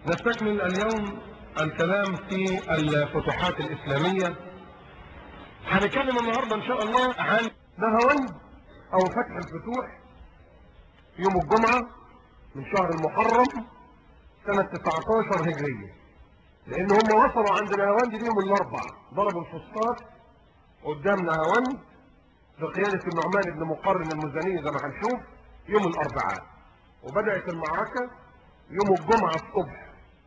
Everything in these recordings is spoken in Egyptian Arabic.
نستكمل اليوم الكلام في الفتوحات الإسلامية هنتكلم النهاردة إن شاء الله عن نهاوند أو فتح الفتوح يوم الجمعة من شهر المحرم سنة 19 هجرية لأن هم وصلوا عند نهاوند دي يوم الأربع ضربوا الفسطاط قدام نهاوند بقيادة النعمان بن مقرن المزني زي ما هنشوف يوم الأربعاء وبدأت المعركة يوم الجمعة الصبح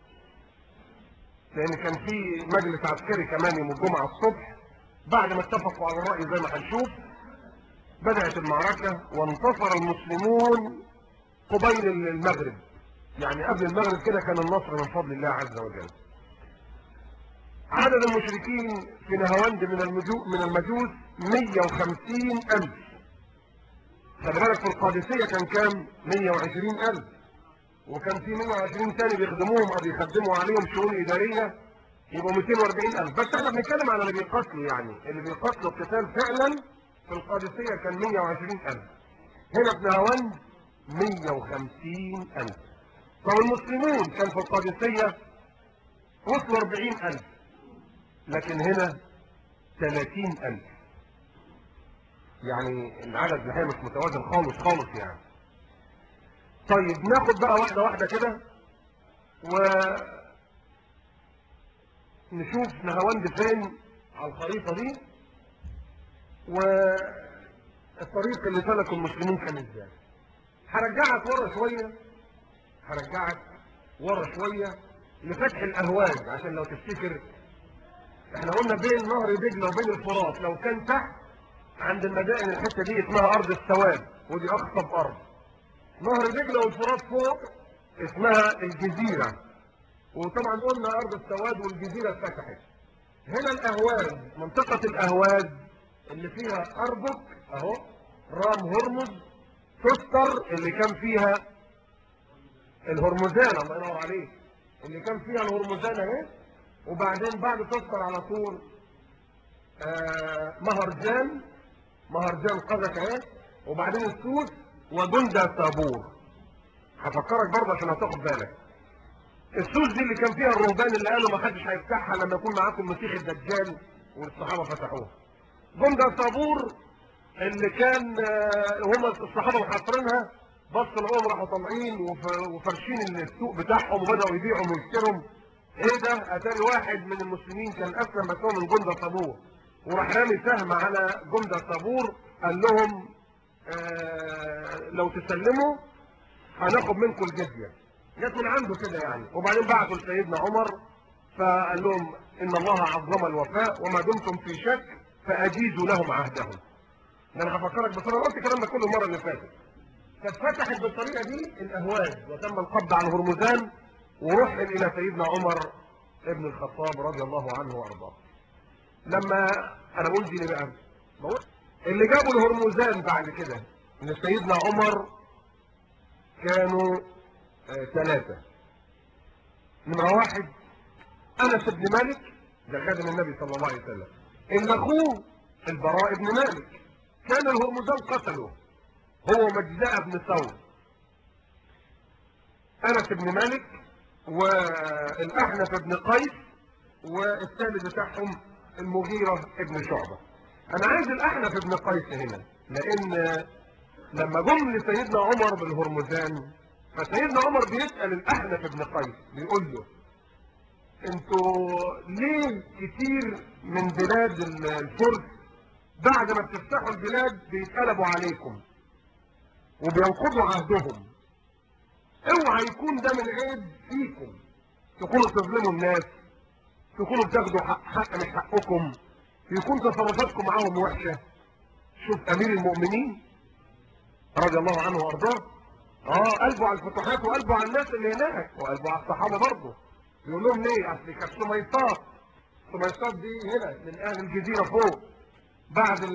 لان كان في مجلس عسكري كمان يوم الجمعة الصبح بعد ما اتفقوا على الرأي زي ما هنشوف بدأت المعركة وانتصر المسلمون قبيل المغرب يعني قبل المغرب كده كان النصر من فضل الله عز وجل عدد المشركين في نهاوند من المجوس من المجوس 150 ألف خلي بالك في القادسية كان كام 120 ألف وكان في 120 تاني بيخدموهم او بيخدموا عليهم شؤون اداريه يبقوا 240 الف بس احنا بنتكلم على اللي بيقاتلوا يعني اللي بيقاتلوا القتال فعلا في القادسيه كان 120 الف هنا في نهاوند 150 الف طب المسلمون كان في القادسيه وصلوا 40 الف لكن هنا 30 الف يعني العدد الحقيقه مش متوازن خالص خالص يعني طيب ناخد بقى واحدة واحدة كده و نشوف نهاوند فين على الخريطة دي والطريق اللي سلكه المسلمين كان ازاي هرجعك ورا شوية هرجعك ورا شوية لفتح الاهواز عشان لو تفتكر احنا قلنا بين نهر دجلة وبين الفرات لو كان تحت عند المدائن الحتة دي اسمها ارض السواد ودي اخطب ارض نهر دجلة والفرات فوق اسمها الجزيرة وطبعا قلنا ارض السواد والجزيرة اتفتحت هنا الاهواز منطقة الاهواز اللي فيها اربك اهو رام هرمز تستر اللي كان فيها الهرمزان الله ينور عليك اللي كان فيها الهرمزان اهي وبعدين بعد تستر على طول آه مهرجان مهرجان قذك اهي وبعدين السوس وجندة صابور هفكرك برضه عشان هتاخد بالك السوس دي اللي كان فيها الرهبان اللي قالوا ما حدش هيفتحها لما يكون معاكم المسيح الدجال والصحابه فتحوها جندة صابور اللي كان هم الصحابه محاصرينها بص لقوهم راحوا طالعين وفرشين السوق بتاعهم وبداوا يبيعوا ويشتروا ايه ده اتاري واحد من المسلمين كان اسلم بس هو من جندة صابور وراح رامي سهم على جندة صابور قال لهم آه لو تسلموا هناخد منكم الجزية جت من عنده كده يعني وبعدين بعثوا لسيدنا عمر فقال لهم ان الله عظم الوفاء وما دمتم في شك فاجيزوا لهم عهدهم ده انا هفكرك بس انا قلت الكلام ده كل المره اللي فاتت فاتفتحت بالطريقه دي الاهواز وتم القبض على الهرمزان ورحل الى سيدنا عمر ابن الخطاب رضي الله عنه وارضاه لما انا بقول دي بقى بقول اللي جابوا الهرمزان بعد كده ان سيدنا عمر كانوا ثلاثة نمرة واحد انس بن مالك ده خادم النبي صلى الله عليه وسلم ان اخوه البراء بن مالك كان الهرمزان قتله هو مجزاء بن ثور انس بن مالك والاحنف بن قيس والثالث بتاعهم المغيرة ابن شعبة انا عايز الاحنف ابن قيس هنا لان لما جم لسيدنا عمر بالهرمزان فسيدنا عمر بيسأل الاحنف ابن قيس بيقول له انتوا ليه كتير من بلاد الفرس بعد ما بتفتحوا البلاد بيتقلبوا عليكم وبينقضوا عهدهم اوعى يكون ده من عيب فيكم تكونوا تظلموا الناس تكونوا بتاخدوا حق, حق مش حقكم يكون تصرفاتكم معاهم وحشة شوف امير المؤمنين رضي الله عنه وارضاه اه قلبه على الفتوحات وقلبه على الناس اللي هناك وقلبه على الصحابة برضه يقول لهم ليه اصل كانت سميطات سميطات دي هنا من اهل الجزيرة فوق بعد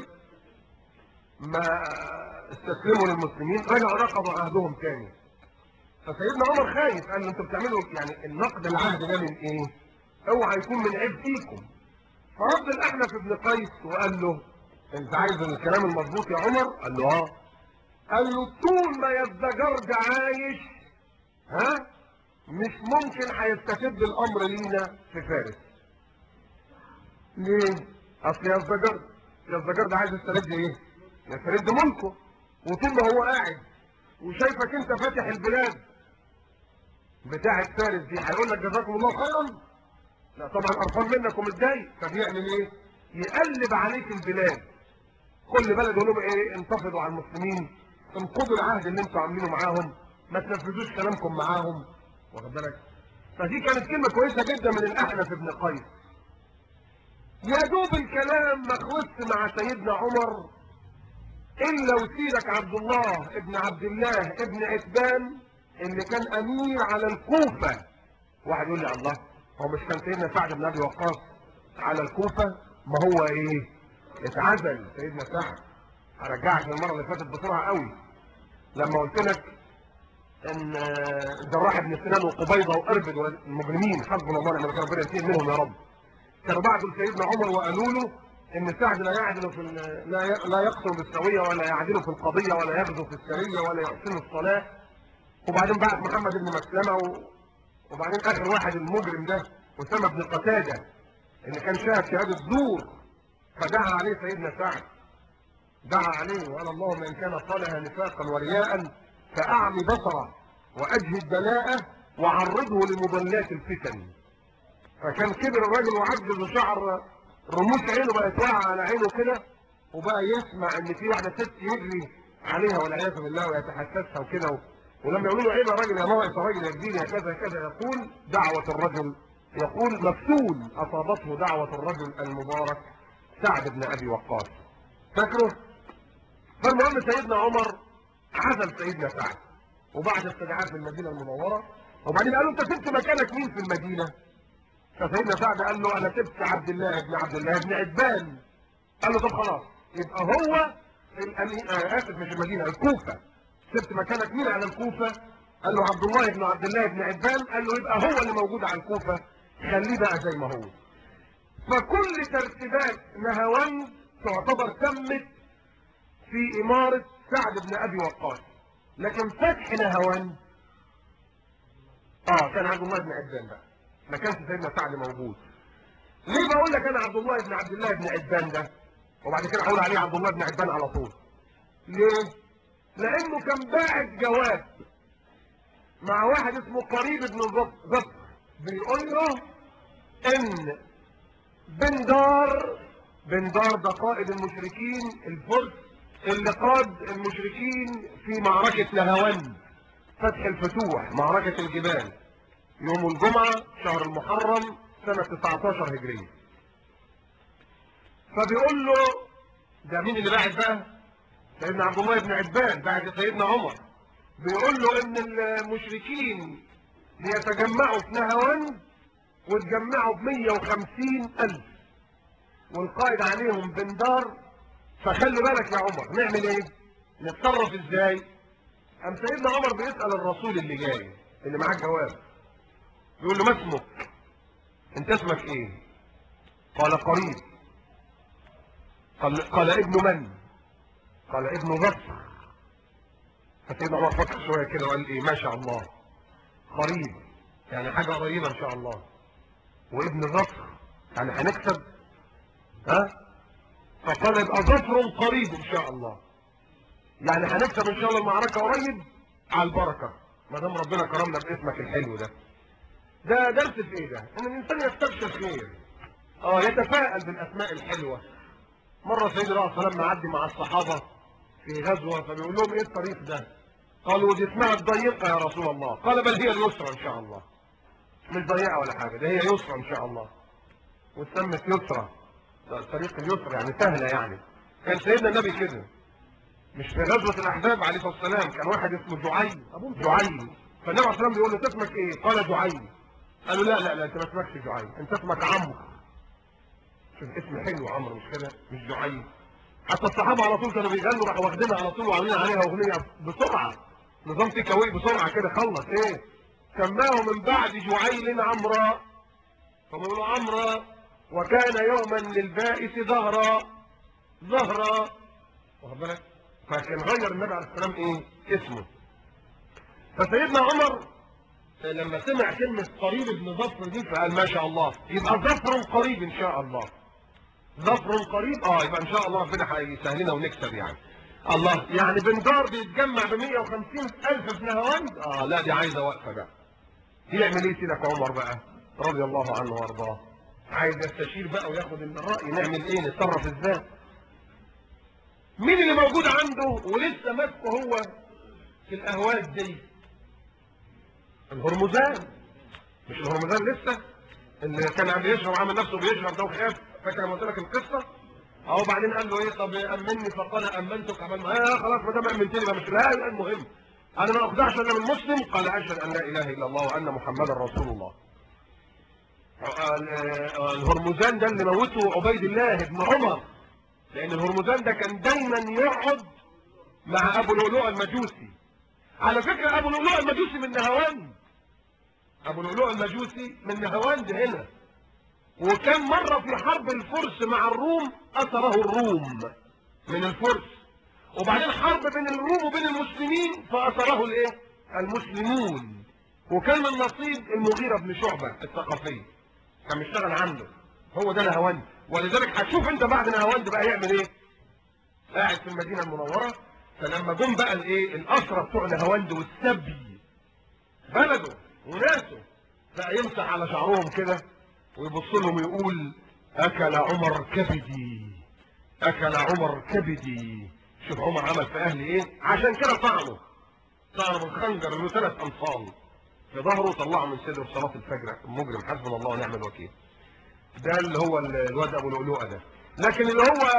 ما استسلموا للمسلمين رجعوا نقضوا عهدهم تاني فسيدنا عمر خايف قال له انتوا بتعملوا يعني النقد العهد ده من ايه اوعى يكون من عيب فيكم فرد الاحنف ابن قيس وقال له انت عايز الكلام المظبوط يا عمر قال له اه قال له طول ما يزدجرد عايش ها مش ممكن هيستتب الامر لينا في فارس ليه اصل يزدجر يزدجر ده عايز يسترد ايه يسترد ملكه وطول ما هو قاعد وشايفك انت فاتح البلاد بتاعه فارس دي هيقول لك جزاكم الله خيرا لا طبعا قرفان منك ومتضايق فبيعمل ايه يقلب عليك البلاد كل بلد يقول لهم ايه انتفضوا على المسلمين انقضوا العهد اللي انتوا عاملينه معاهم ما تنفذوش كلامكم معاهم واخد بالك فدي كانت كلمه كويسه جدا من الاحنف ابن قيس يا دوب الكلام ما خلص مع سيدنا عمر الا وسيدك عبد الله ابن عبد الله ابن عتبان اللي كان امير على الكوفه واحد يقول لي الله هو مش كان سيدنا سعد بن ابي وقاص على الكوفه ما هو ايه اتعزل سيدنا سعد هرجعك المره اللي فاتت بسرعه قوي لما قلت لك ان جراح بن سنان وقبيضه واربد والمجرمين حسبنا الله ونعم الوكيل ربنا ينتقم منهم يا رب كانوا بعدوا لسيدنا عمر وقالوا له ان سعد لا يعدل في ال- لا ي- لا يقتل بالسويه ولا يعدل في القضيه ولا يغزو في السريه ولا يحسن الصلاه وبعدين بعت محمد بن مسلمه و... وبعدين اخر واحد المجرم ده اسامه بن قتاده اللي كان شاهد شهاده زور فدعا عليه سيدنا سعد دعا عليه وقال اللهم ان كان صالحا نفاقا ورياء فاعمي بصره واجهد بلاءه وعرضه لمضلات الفتن فكان كبر الراجل وعجز وشعر رموش عينه بقت واقعه على عينه كده وبقى يسمع ان في واحده ست يجري عليها والعياذ بالله ويتحسسها وكده و... ولما يقولوا له عيب يا راجل يا ناقص يا راجل يا كبير يا كذا كذا يقول دعوه الرجل يقول مفتون اصابته دعوه الرجل المبارك سعد بن ابي وقاص فاكره؟ فالمهم سيدنا عمر عزل سيدنا سعد وبعد استدعاء في المدينه المنوره وبعدين قالوا انت سبت مكانك مين في المدينه؟ فسيدنا سعد قال له انا سبت عبد الله بن عبد الله بن عتبان قال له طب خلاص يبقى هو الأمي... آه اسف مش المدينه الكوفه سبت مكانك مين على الكوفه قال له عبد الله بن عبد الله بن عتبان قال له يبقى هو اللي موجود على الكوفه خليه بقى زي ما هو فكل ترتيبات نهاوند تعتبر تمت في اماره سعد بن ابي وقاص لكن فتح نهاوند اه كان عبد الله بن عتبان بقى ما كانش سيدنا سعد موجود ليه بقول لك انا عبد الله بن عبد الله بن عتبان ده وبعد كده هقول عليه عبد الله بن عتبان على طول ليه لانه كان باعت جواب مع واحد اسمه قريب بن ظفر بيقول له ان بندار بندار ده قائد المشركين الفرس اللي قاد المشركين في معركة نهاوند فتح الفتوح معركة الجبال يوم الجمعة شهر المحرم سنة 19 هجرية فبيقول له ده مين اللي باعت بقى سيدنا عبد الله بن عتبان بعد سيدنا عمر بيقول له ان المشركين بيتجمعوا في نهاوند واتجمعوا ب 150 الف والقائد عليهم بندار فخلي بالك يا عمر نعمل ايه نتصرف ازاي قام سيدنا عمر بيسأل الرسول اللي جاي اللي معاه الجواب يقول له ما اسمك انت اسمك ايه قال قريب قال, قال ابن من قال ابن ظفر فسيدنا عمر فكر شويه كده وقال ايه ما شاء الله قريب يعني حاجه قريبه ان شاء الله وابن ظفر يعني هنكسب ها فقال يبقى ظفر قريب ان شاء الله يعني هنكسب ان شاء الله المعركه قريب على البركه ما دام ربنا كرمنا باسمك الحلو ده ده درس في ايه ده ان الانسان يستبشر خير اه يتفائل بالاسماء الحلوه مره سيدنا الله عليه وسلم معدي مع الصحابه في غزوه فبيقول لهم ايه الطريق ده قالوا دي اسمها الضيقه يا رسول الله قال بل هي اليسرى ان شاء الله مش ضيقه ولا حاجه ده هي يسرى ان شاء الله واتسمت يسرى ده الطريق اليسرى يعني سهله يعني كان سيدنا النبي كده مش في غزوه الاحزاب عليه الصلاه والسلام كان واحد اسمه جعي ابو جعي فالنبي عليه الصلاه والسلام بيقول له انت اسمك ايه قال جعي قالوا لا لا لا انت ما اسمكش جعي انت اسمك عمرو شوف اسم حلو عمرو مش كده مش جعي حتى الصحابه على طول كانوا بيغنوا راحوا واخدينها على طول وعاملين عليها اغنيه بسرعه نظام تيك اواي بسرعه كده خلص ايه سماه من بعد جعيل عمرا فبيقولوا عمرا وكان يوما للبائس ظهرا ظهرا واخد بالك فكان غير النبي عليه السلام ايه اسمه فسيدنا عمر لما سمع كلمة قريب ابن ظفر دي فقال ما شاء الله يبقى ظفر قريب ان شاء الله ظفر قريب اه يبقى ان شاء الله ربنا هيسهل لنا ونكسب يعني الله يعني بنجار بيتجمع ب 150 الف في نهاوند اه لا دي عايزه وقفه بقى يعمل ايه سيدك عمر بقى رضي الله عنه وارضاه عايز يستشير بقى وياخد الراي نعمل ايه نتصرف ازاي مين اللي موجود عنده ولسه ماسكه هو في الاهواز دي الهرمزان مش الهرمزان لسه اللي كان عم بيشرب عامل نفسه بيشرب ده وخاف فاكر لما قلت لك القصه اهو بعدين قال له ايه طب امني فقال امنتك عمل ما آه خلاص ما دام امنتني بقى مش لا المهم انا ما اخدعش الا من مسلم قال اشهد ان لا اله الا الله وان محمدا رسول الله الهرمزان ده اللي موته عبيد الله بن عمر لان الهرمزان ده كان دايما يقعد مع ابو لؤلؤ المجوسي على فكره ابو لؤلؤ المجوسي من نهاوند ابو لؤلؤ المجوسي من نهاوند هنا وكان مرة في حرب الفرس مع الروم أثره الروم من الفرس وبعدين حرب بين الروم وبين المسلمين فأثره الايه المسلمون وكان من نصيب المغيرة بن شعبة الثقفي كان بيشتغل عنده هو ده نهاوند ولذلك هتشوف انت بعد نهاوند بقى يعمل ايه قاعد في المدينة المنورة فلما جم بقى الايه الأسرة بتوع نهاوند والسبي بلده وناسه بقى يمسح على شعرهم كده ويبص لهم ويقول اكل عمر كبدي اكل عمر كبدي شوف عمر عمل في اهلي ايه عشان كده طعنه طعنه من خنجر له ثلاث امصال في ظهره طلعه من صدره في صلاه الفجر المجرم حسبنا الله ونعم الوكيل ده اللي هو الواد ابو لؤلؤه ده لكن اللي هو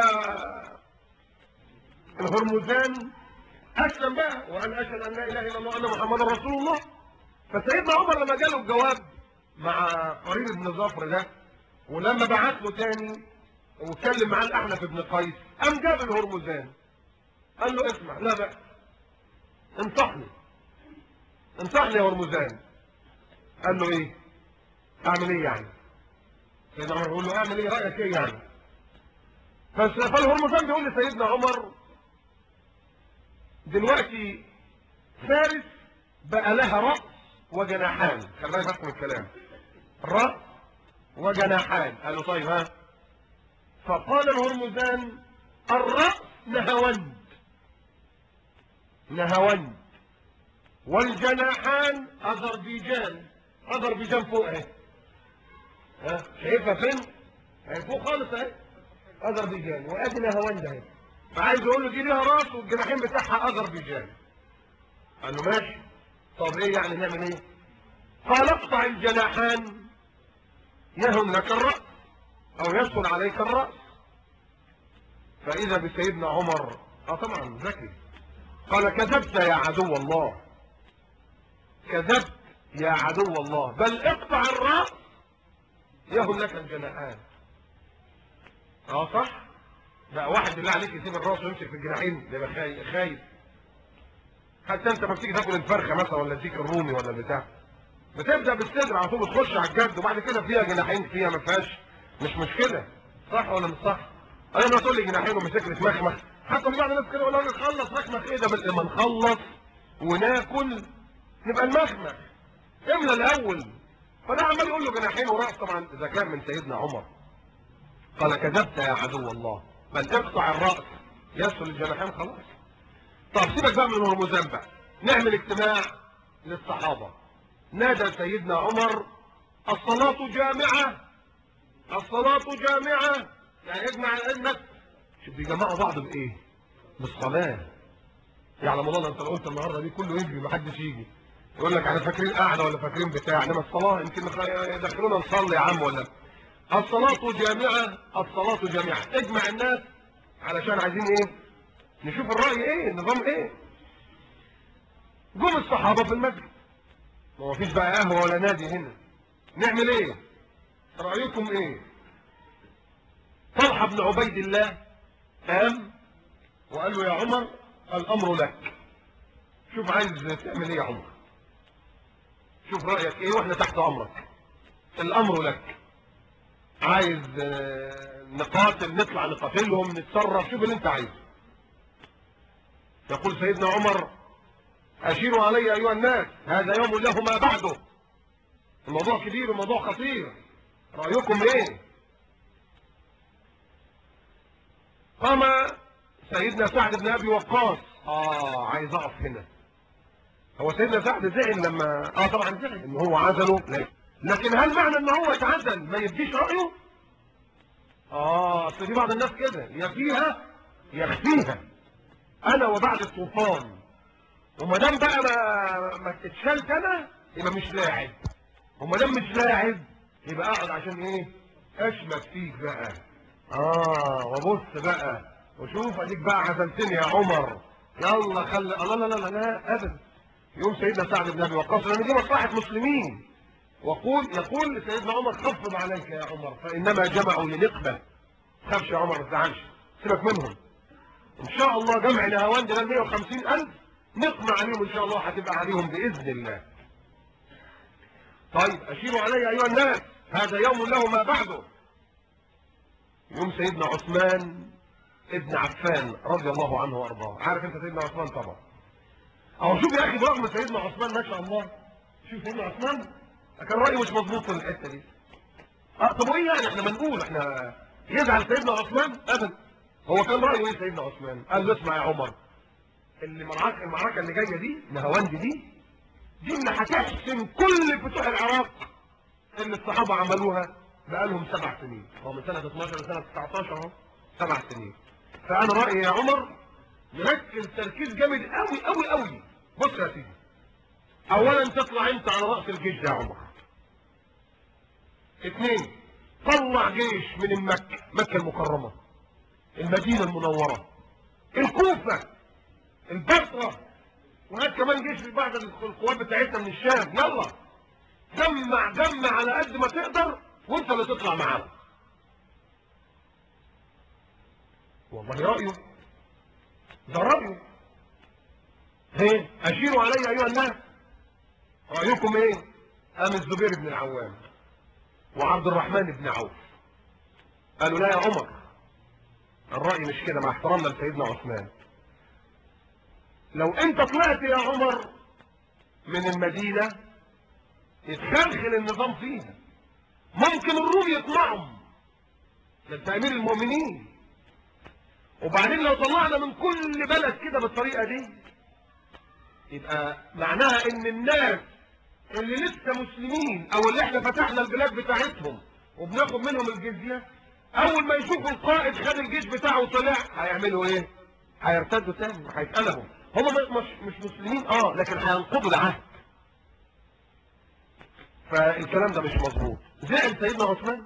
الهرمزان اسلم بقى وقال اشهد ان لا اله الا الله وان محمدا رسول الله فسيدنا عمر لما جاله الجواب مع قريب بن ظفر ده ولما بعت له تاني واتكلم معاه الاحنف بن قيس قام جاب الهرمزان قال له اسمع لا بقى انصحني انصحني يا هرمزان قال له ايه اعمل ايه يعني سيدنا عمر بيقول له اعمل ايه رايك ايه يعني بس فالهرمزان بيقول لسيدنا عمر دلوقتي فارس بقى لها راس وجناحان خلي بالك بس من الكلام راس وجناحان قال له طيب ها فقال الهرمزان الراس نهوند نهوند والجناحان اذربيجان اذربيجان فوق اهي ها شايفها فين اهي فوق خالص اهي اذربيجان وادي نهوند اهي فعايز يقول له دي ليها راس والجناحين بتاعها اذربيجان قال له ماشي طب ايه يعني نعمل ايه قال اقطع الجناحان يهن لك الرأس او يسهل عليك الرأس فاذا بسيدنا عمر اه طبعا ذكي قال كذبت يا عدو الله كذبت يا عدو الله بل اقطع الرأس يهن لك الجناحان اه صح بقى واحد بالله عليك يسيب الراس ويمسك في الجناحين ده يبقى خايف خايف حتى انت ما بتيجي تاكل الفرخه مثلا ولا الديك الرومي ولا بتاع بتبدا بالصدر على طول بتخش على الجد وبعد كده فيها جناحين فيها ما فيهاش مش مشكله صح ولا مش صح؟ انا ما تقول لي جناحين ومسك لي مخمخ حتى بعض الناس كده يقول لك خلص مخمخ ايه ده بس لما نخلص وناكل نبقى المخمخ املى الاول فده عمال يقول له جناحين وراس طبعا ذكاء من سيدنا عمر قال كذبت يا عدو الله بل اقطع الراس يسهل الجناحين خلاص طب سيبك بقى من الهرمزان بقى نعمل اجتماع للصحابة نادى سيدنا عمر الصلاة جامعة الصلاة جامعة يعني اجمع الأئمة شوف بيجمعوا بعض بإيه؟ بالصلاة يعلم الله انت لو قلت النهارده دي كله يجري محدش يجي يقول لك احنا فاكرين قاعده ولا فاكرين بتاع انما الصلاه يمكن يدخلونا نصلي يا عم ولا الصلاه جامعه الصلاه جامعه اجمع الناس علشان عايزين ايه نشوف الرأي ايه النظام ايه جم الصحابة في المسجد ما فيش بقى قهوة ولا نادي هنا نعمل ايه رأيكم ايه طلحة بن عبيد الله قام وقال له يا عمر الامر لك شوف عايز تعمل ايه يا عمر شوف رأيك ايه واحنا تحت امرك الامر لك عايز نقاتل نطلع نقاتلهم نتصرف شوف اللي انت عايزه يقول سيدنا عمر أشيروا علي أيها الناس هذا يوم له ما بعده الموضوع كبير والموضوع خطير رايكم ايه قام سيدنا سعد بن ابي وقاص اه عايز اقف هنا هو سيدنا سعد زعل لما اه طبعا زعل ان هو عزله لا. لكن هل معنى ان هو اتعزل ما يديش رايه اه اصل في بعض الناس كده يا فيها يخفيها انا وبعد الطوفان وما دام بقى ما ما اتشلت انا يبقى مش لاعب وما دام مش لاعب يبقى اقعد عشان ايه اشمت فيك بقى اه وبص بقى وشوف اديك بقى عزلتني يا عمر يلا خلي الله لا لا لا لا ابدا يوم سيدنا سعد بن ابي وقاص لان دي مصلحه مسلمين وقول يقول سيدنا عمر خفض عليك يا عمر فانما جمعوا لنقبه تخافش يا عمر ما تزعلش سيبك منهم ان شاء الله جمع الهوان ده 150000 نقمع عليهم ان شاء الله هتبقى عليهم باذن الله طيب اشيروا علي ايها الناس هذا يوم له ما بعده يوم سيدنا عثمان ابن عفان رضي الله عنه وارضاه عارف انت سيدنا عثمان طبعا اهو شوف يا اخي برغم سيدنا عثمان ما شاء الله شوف سيدنا عثمان كان رايه مش مظبوط في الحته دي اه طب وايه يعني احنا بنقول احنا يزعل سيدنا عثمان ابدا هو كان رايه ايه سيدنا عثمان قال له اسمع يا عمر اللي المعركه المعركه اللي جايه دي نهاوند دي دي اللي هتحسم كل فتوح العراق اللي الصحابه عملوها بقالهم سبع سنين هو من سنه 12 لسنه 19 اهو سبع سنين فانا رايي يا عمر نركز تركيز جامد قوي قوي قوي بص يا سيدي اولا تطلع انت على راس الجيش ده يا عمر اثنين طلع جيش من مكه مكه المكرمه المدينه المنوره الكوفه البصره وهات كمان جيش بعض القوات بتاعتنا من الشام يلا جمع جمع على قد ما تقدر وانت اللي تطلع معاهم والله رأيه ده رأيه ايه اشيروا علي ايها الناس رأيكم ايه قام الزبير بن العوام وعبد الرحمن بن عوف قالوا لا يا عمر الرأي مش كده مع احترامنا لسيدنا عثمان لو انت طلعت يا عمر من المدينة يتخلخل النظام فيها ممكن الروم يطلعوا ده انت امير المؤمنين وبعدين لو طلعنا من كل بلد كده بالطريقة دي يبقى معناها ان الناس اللي لسه مسلمين او اللي احنا فتحنا البلاد بتاعتهم وبناخد منهم الجزية اول ما يشوفوا القائد خد الجيش بتاعه وطلع هيعملوا ايه هيرتدوا تاني وهيتقلبوا هم مش مش مسلمين اه لكن هينقضوا العهد فالكلام ده مش مظبوط زعل سيدنا عثمان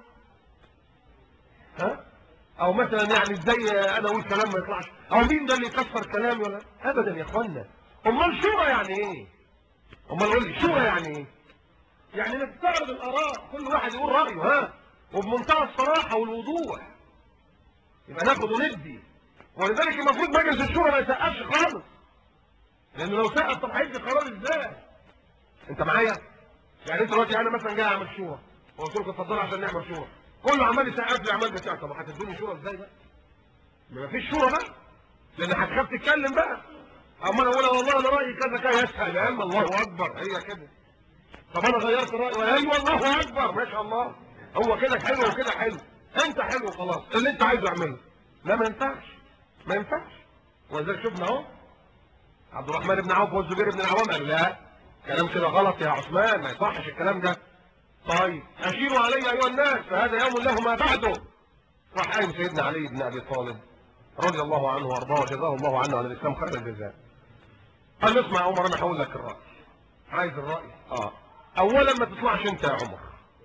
ها او مثلا يعني ازاي انا اقول كلام ما يطلعش او مين ده اللي يكسر كلامي ولا ابدا يا اخوانا امال شورى يعني ايه امال قول لي شورى يعني ايه يعني نستعرض الاراء كل واحد يقول رايه ها وبمنتهى الصراحه والوضوح يبقى ناخد وندي ولذلك المفروض مجلس الشورى ما يسقفش خالص لانه لو سقف طب هيدي قرار ازاي انت معايا يعني انت دلوقتي انا مثلا جاي اعمل شورى وقلت لكم اتفضلوا عشان نعمل شورى كله عمال يسقف لي عمال بتاع طب هتدوني شورى ازاي بقى ما فيش شورى بقى لان هتخاف تتكلم بقى اما انا اقول والله انا رايي كذا كذا يسهل يا اما الله اكبر هي كده طب انا غيرت رايي ايوه الله اكبر ما شاء الله هو كده حلو وكده حلو انت حلو خلاص اللي انت عايزه اعمله لا ما ينفعش ما ينفعش ولذلك شفنا اهو عبد الرحمن بن عوف والزبير بن العوام قالوا لا كلام كده غلط يا عثمان ما يصحش الكلام ده طيب اشيروا علي ايها الناس فهذا يوم له ما بعده راح قايم سيدنا علي بن ابي طالب رضي الله عنه وارضاه وجزاه الله عنه على الاسلام خير الجزاء قال اسمع يا عمر انا هقول لك الراي عايز الراي اه اولا ما تطلعش انت يا عمر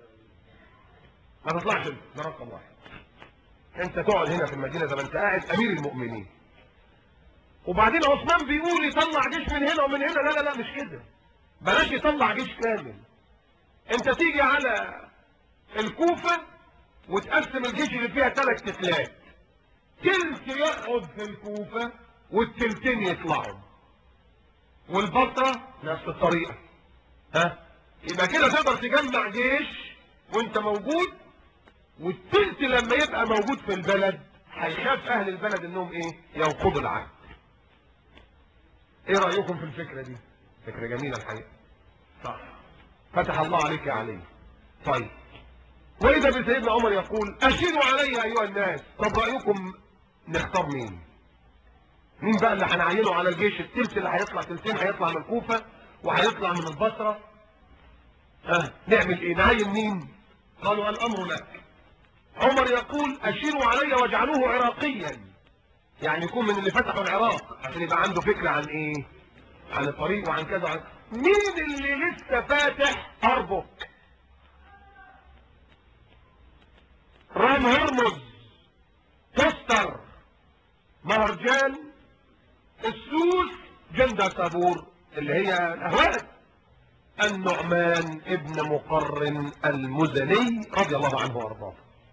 ما تطلعش انت ده رقم واحد انت تقعد هنا في المدينه زي ما انت قاعد امير المؤمنين وبعدين عثمان بيقول يطلع جيش من هنا ومن هنا لا لا لا مش كده بلاش يطلع جيش كامل انت تيجي على الكوفة وتقسم الجيش اللي فيها ثلاث تلات تلت يقعد في الكوفة والتلتين يطلعوا والبصرة نفس الطريقة ها يبقى كده تقدر تجمع جيش وانت موجود والتلت لما يبقى موجود في البلد هيخاف اهل البلد انهم ايه ينقضوا العهد ايه رأيكم في الفكرة دي فكرة جميلة الحقيقة صح فتح الله عليك يا علي طيب واذا بسيدنا عمر يقول اشيروا علي ايها الناس طب رايكم نختار مين مين بقى اللي هنعينه على الجيش التلت اللي هيطلع تلتين هيطلع من الكوفه وهيطلع من البصره ها نعمل ايه نعين مين قالوا الامر لك عمر يقول اشيروا علي واجعلوه عراقيا يعني يكون من اللي فتحوا العراق عشان يبقى عنده فكره عن ايه عن الطريق وعن كذا وعن مين اللي لسه فاتح اربك رام هرمز تستر مهرجان السوس جندة سابور اللي هي الاهوال النعمان ابن مقرن المزني رضي الله عنه وارضاه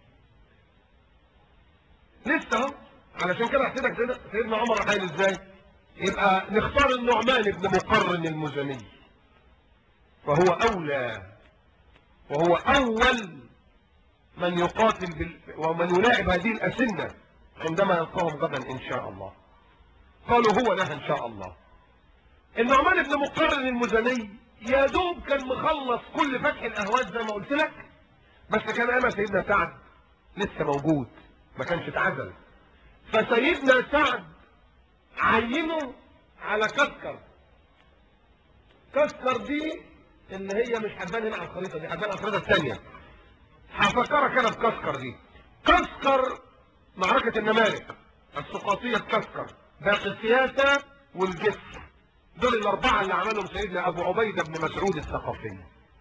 لسه اهو علشان كده احسدك سيدنا سيدنا عمر حايل ازاي يبقى نختار النعمان ابن مقرن المزني فهو اولى وهو اول من يقاتل بال... ومن يلاعب هذه الاسنه عندما يلقاهم غدا ان شاء الله قالوا هو لها ان شاء الله النعمان ابن مقرن المزني يا دوب كان مخلص كل فتح الاهواز زي ما قلت لك بس كان اما سيدنا سعد لسه موجود ما كانش اتعزل فسيدنا سعد عينه على كسكر كسكر دي اللي هي مش حبان هنا على الخريطه دي حبان على الخريطه الثانيه هفكرك انا بكسكر دي كسكر معركه النمارق السقاطيه بكسكر باقي السياسه والجسر دول الاربعه اللي عملهم سيدنا ابو عبيده بن مسعود الثقفي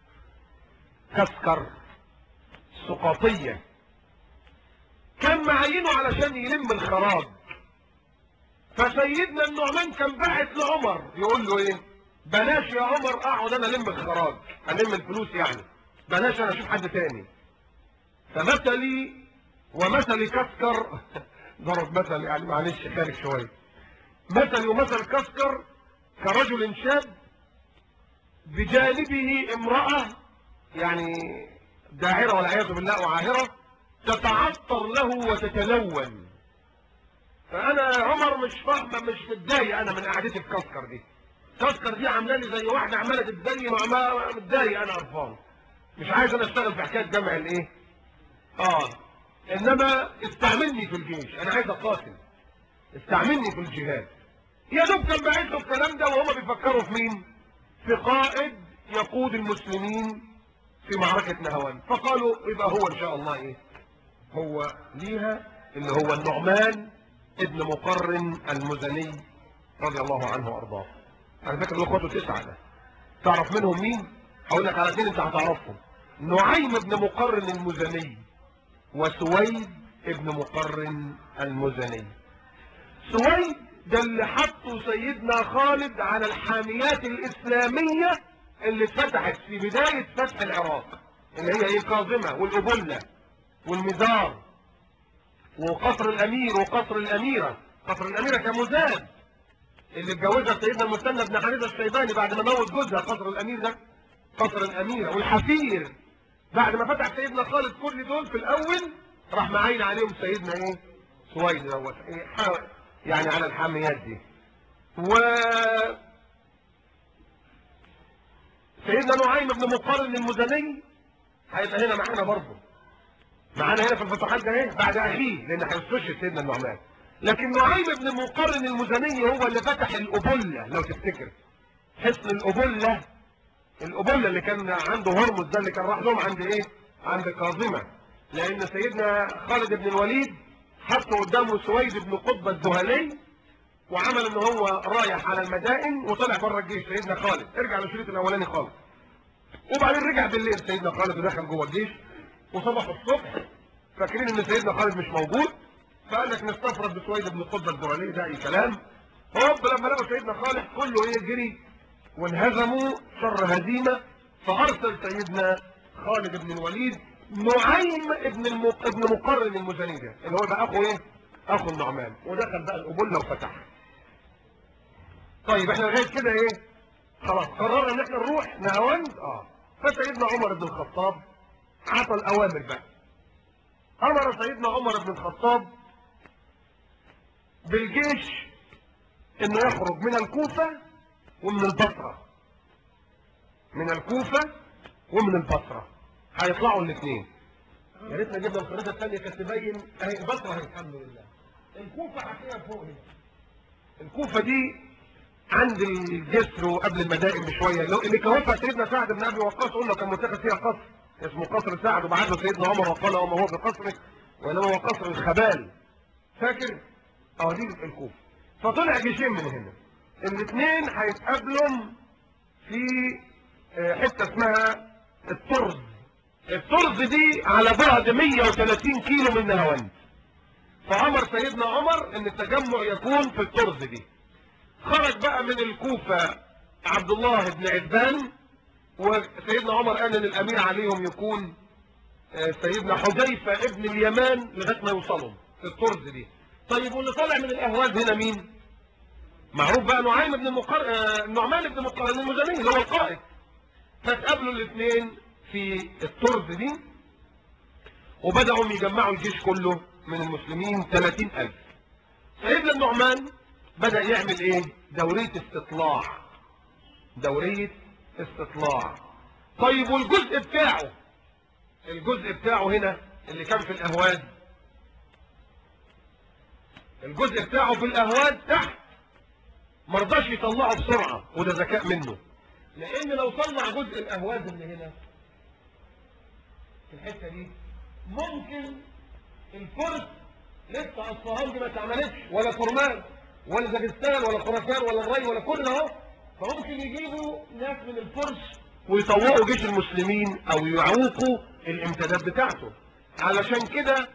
كسكر السقاطيه كان معينه علشان يلم الخراج فسيدنا النعمان كان باعت لعمر يقول له ايه بلاش يا عمر اقعد انا الم الخراج الم الفلوس يعني بلاش انا اشوف حد تاني فمثلي ومثل كسكر ضرب مثل يعني معلش خارج شويه مثلي ومثل كسكر كرجل شاب بجانبه امرأة يعني داعرة والعياذ بالله وعاهرة تتعطر له وتتلون فانا عمر مش فاهمه مش متضايق انا من قعدتي في كسكر دي كسكر دي عامله لي زي واحده عماله تتزين وعماله متضايق انا قرفان مش عايز انا اشتغل في حكايه جمع الايه اه انما استعملني في الجيش انا عايز اقاتل استعملني في الجهاد يا دوب كان باعت له الكلام ده وهما بيفكروا في مين في قائد يقود المسلمين في معركه نهوان فقالوا يبقى هو ان شاء الله ايه هو ليها اللي هو النعمان ابن مقرن المزني رضي الله عنه وارضاه على فكره اخواته تسعه ده تعرف منهم مين هقول لك على اثنين انت هتعرفهم نعيم ابن مقرن المزني وسويد ابن مقرن المزني سويد ده اللي حطه سيدنا خالد على الحاميات الاسلاميه اللي اتفتحت في بدايه فتح العراق اللي هي ايه كاظمه والابله والمزار وقصر الامير وقصر الاميره قصر الاميره كمزاد اللي اتجوزها سيدنا المثنى بن حارثه الشيباني بعد ما موت جوزها قصر الامير ده قصر الاميره والحفير بعد ما فتح سيدنا خالد كل دول في الاول راح معين عليهم سيدنا ايه سويد دوت ايه حا- يعني على الحاميات دي و سيدنا نعيم بن مقارن المزني هيبقى هنا معانا برضه معانا هنا في الفتوحات ده ايه بعد اخيه لان هيستشهد سيدنا النعمان لكن نعيم بن مقرن المزني هو اللي فتح الابله لو تفتكر حصن الابله الابله اللي كان عنده هرمز ده اللي كان راح لهم عند ايه عند كاظمه لان سيدنا خالد بن الوليد حط قدامه سويد بن قطب الذهلي وعمل ان هو رايح على المدائن وطلع بره الجيش سيدنا خالد ارجع للشريط الاولاني خالص وبعدين رجع بالليل سيدنا خالد ودخل جوه الجيش وصبح الصبح فاكرين ان سيدنا خالد مش موجود فقال لك نستفرد بسويد بن قطب الذهلي ده اي كلام هوب لما لقوا سيدنا خالد كله ايه جري وانهزموا شر هزيمه فارسل سيدنا خالد بن الوليد نعيم ابن المق... ابن مقرن المزني ده اللي هو بقى اخو ايه؟ اخو النعمان ودخل بقى القبله وفتح. طيب احنا لغايه كده ايه؟ خلاص قررنا ان احنا نروح نهاوند اه فسيدنا عمر بن الخطاب عطى الاوامر بقى. امر سيدنا عمر بن الخطاب بالجيش انه يخرج من الكوفه ومن البصره. من الكوفه ومن البصره. هيطلعوا الاثنين يا ريتنا جبنا الخريطه الثانيه كانت تبين اهي بصره اهي الحمد لله الكوفه هتلاقيها فوق هنا الكوفه دي عند الجسر وقبل المدائن بشويه لو- اللي كوفها سيدنا سعد بن ابي وقاص قلنا كان متخذ فيها قصر اسمه قصر سعد وبعت له سيدنا عمر وقال وما هو بقصره وانما هو قصر الخبال فاكر؟ اه دي الكوفه فطلع جيشين من هنا الاثنين هيتقابلوا في آه، حته اسمها الطرز الطرز دي على بعد 130 كيلو من نهاوند فامر سيدنا عمر ان التجمع يكون في الطرز دي خرج بقى من الكوفة عبد الله بن عبان وسيدنا عمر قال ان الامير عليهم يكون آه، سيدنا حذيفة ابن اليمان لغاية ما يوصلوا في الطرز دي طيب واللي طالع من الاهواز هنا مين معروف بقى نعيم بن مقر... آه، النعمان بن مقرن المزني اللي هو القائد فتقابلوا الاثنين في الطرز دي وبدأوا يجمعوا الجيش كله من المسلمين 30000 سيدنا النعمان بدأ يعمل ايه دورية استطلاع دورية استطلاع طيب والجزء بتاعه الجزء بتاعه هنا اللي كان في الاهواز الجزء بتاعه في الاهواز تحت مرضاش يطلعه بسرعة وده ذكاء منه لان لو طلع جزء الاهواز اللي هنا في الحتة دي ممكن الفرس لسه اصفهان دي ما اتعملتش ولا كرمان ولا داغستان ولا خراسان ولا الري ولا كل اهو فممكن يجيبوا ناس من الفرس ويطوقوا جيش المسلمين او يعوقوا الامتداد بتاعته علشان كده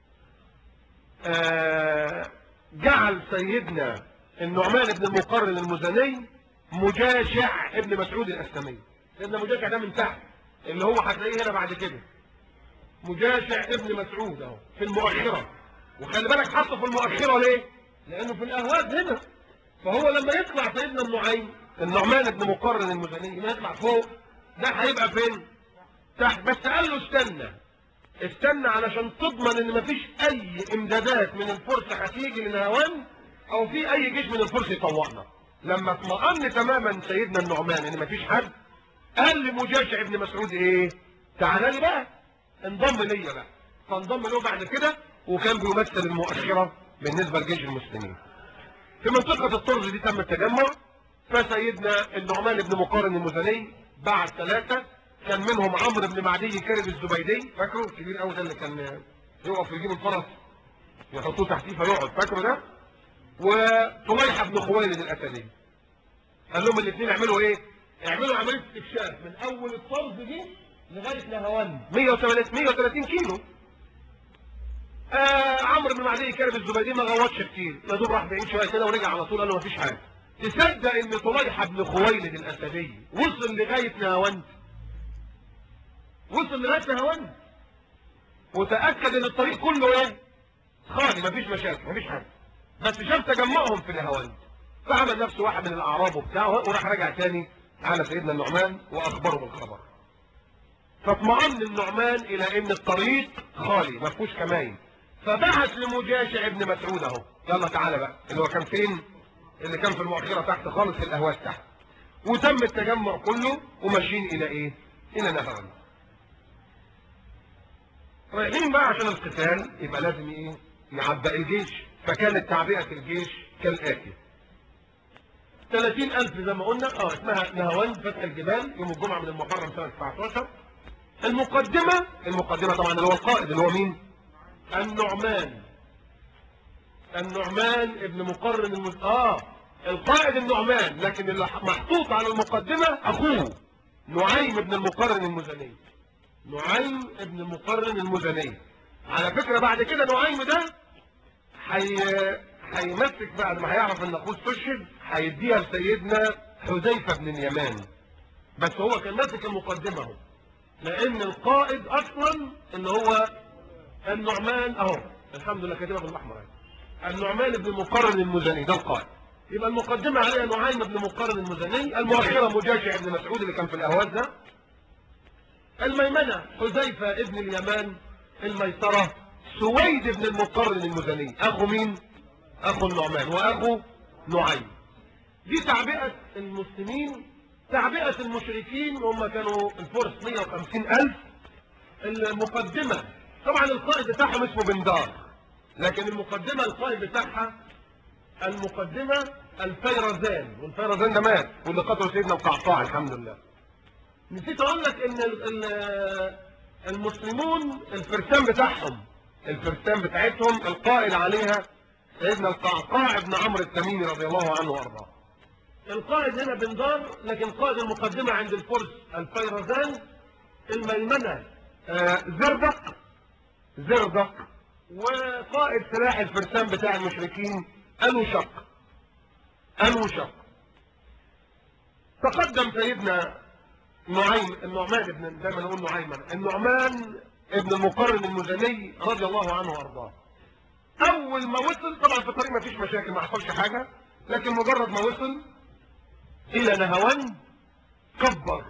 آه، جعل سيدنا النعمان بن المقرن المزني مجاشع ابن مسعود الاسلمي سيدنا مجاشع ده من تحت اللي هو هتلاقيه هنا بعد كده مجاشع ابن مسعود اهو في المؤخرة وخلي بالك حطه في المؤخرة ليه لانه في الاهواز هنا فهو لما يطلع سيدنا النعيم النعمان بن مقرن المزني ما يطلع فوق ده هيبقى فين تحت بس قال له استنى استنى علشان تضمن ان مفيش اي امدادات من الفرس هتيجي لنهوان او في اي جيش من الفرس يطوعنا لما اطمأن تماما سيدنا النعمان ان مفيش حد قال لمجاشع ابن مسعود ايه تعالى لي بقى انضم ليا بقى فانضم له بعد كده وكان بيمثل المؤخرة بالنسبة لجيش المسلمين في منطقة الطرز دي تم التجمع فسيدنا النعمان بن مقارن المزني بعد ثلاثة كان منهم عمرو بن معدي كارب الزبيدي فاكره الكبير قوي ده اللي كان يقف يجيب الفرس يحطوه تحتيه فيقعد فاكره ده وطليحة بن خويلد الأسدي قال لهم الاثنين اعملوا ايه اعملوا عملية استكشاف من اول الطرز دي لغاية نهوان 130 130 كيلو آه عمرو بن معدي كارب الزبيدي ما غوطش كتير يا دوب راح بعيد شويه كده ورجع على طول قال له مفيش حاجه تصدق ان طليحه بن خويلد الاسدي وصل لغايه نهاوند وصل لغايه نهاوند وتاكد ان الطريق كله ايه خالي مفيش مشاكل مفيش حاجه بس شاف تجمعهم في نهاوند فعمل نفسه واحد من الاعراب وبتاعه وراح رجع تاني على سيدنا النعمان واخبره بالخبر فاطمأن النعمان الى ان الطريق خالي ما فيهوش كماين فبعت لمجاشع ابن مسعود اهو يلا تعالى بقى اللي هو كان فين اللي كان في المؤخرة تحت خالص في الاهواز تحت وتم التجمع كله وماشيين الى ايه الى نهران رايحين بقى عشان القتال يبقى لازم ايه يعبأ الجيش فكانت تعبئة الجيش كالآتي 30000 زي ما قلنا اه اسمها نهوان فتح الجبال يوم الجمعة من المحرم سنة 19 المقدمة المقدمة طبعا اللي هو القائد اللي هو مين النعمان النعمان ابن مقرن المز... اه القائد النعمان لكن اللي محطوط على المقدمة اخوه نعيم ابن المقرن المزني نعيم ابن المقرن المزني على فكرة بعد كده نعيم ده حي... هيمسك بعد ما هيعرف ان اخوه استشهد هيديها لسيدنا حذيفة بن اليمان بس هو كان ماسك المقدمة اهو لان القائد اصلا ان هو النعمان اهو الحمد لله كاتبها بالاحمر اهي النعمان بن مقرن المزني ده القائد يبقى المقدمة عليها نعيم بن مقرن المزني المؤخرة مجاشع بن مسعود اللي كان في الاهواز ده الميمنة حذيفة ابن اليمان الميسرة سويد بن المقرن المزني اخو مين اخو النعمان واخو نعيم دي تعبئة المسلمين تعبئة المشركين هم كانوا الفرس 150 ألف المقدمة طبعا القائد بتاعهم اسمه بندار لكن المقدمة القائد بتاعها المقدمة الفيرزان والفيرزان ده مات واللي قتله سيدنا القعقاع الحمد لله نسيت اقول لك ان ال- ال- المسلمون الفرسان بتاعهم الفرسان بتاعتهم القائد عليها سيدنا القعقاع بن عمرو التميمي رضي الله عنه وارضاه القائد هنا بندار لكن قائد المقدمة عند الفرس الفيرزان الميمنة آه، زردق زردق وقائد سلاح الفرسان بتاع المشركين أنوشق أنوشق تقدم سيدنا نعيم النعمان ابن دايما نقول نعيما النعمان ابن المقرن المزني رضي الله عنه وارضاه اول ما وصل طبعا في الطريق ما فيش مشاكل ما حصلش حاجه لكن مجرد ما وصل الى نهوان كبر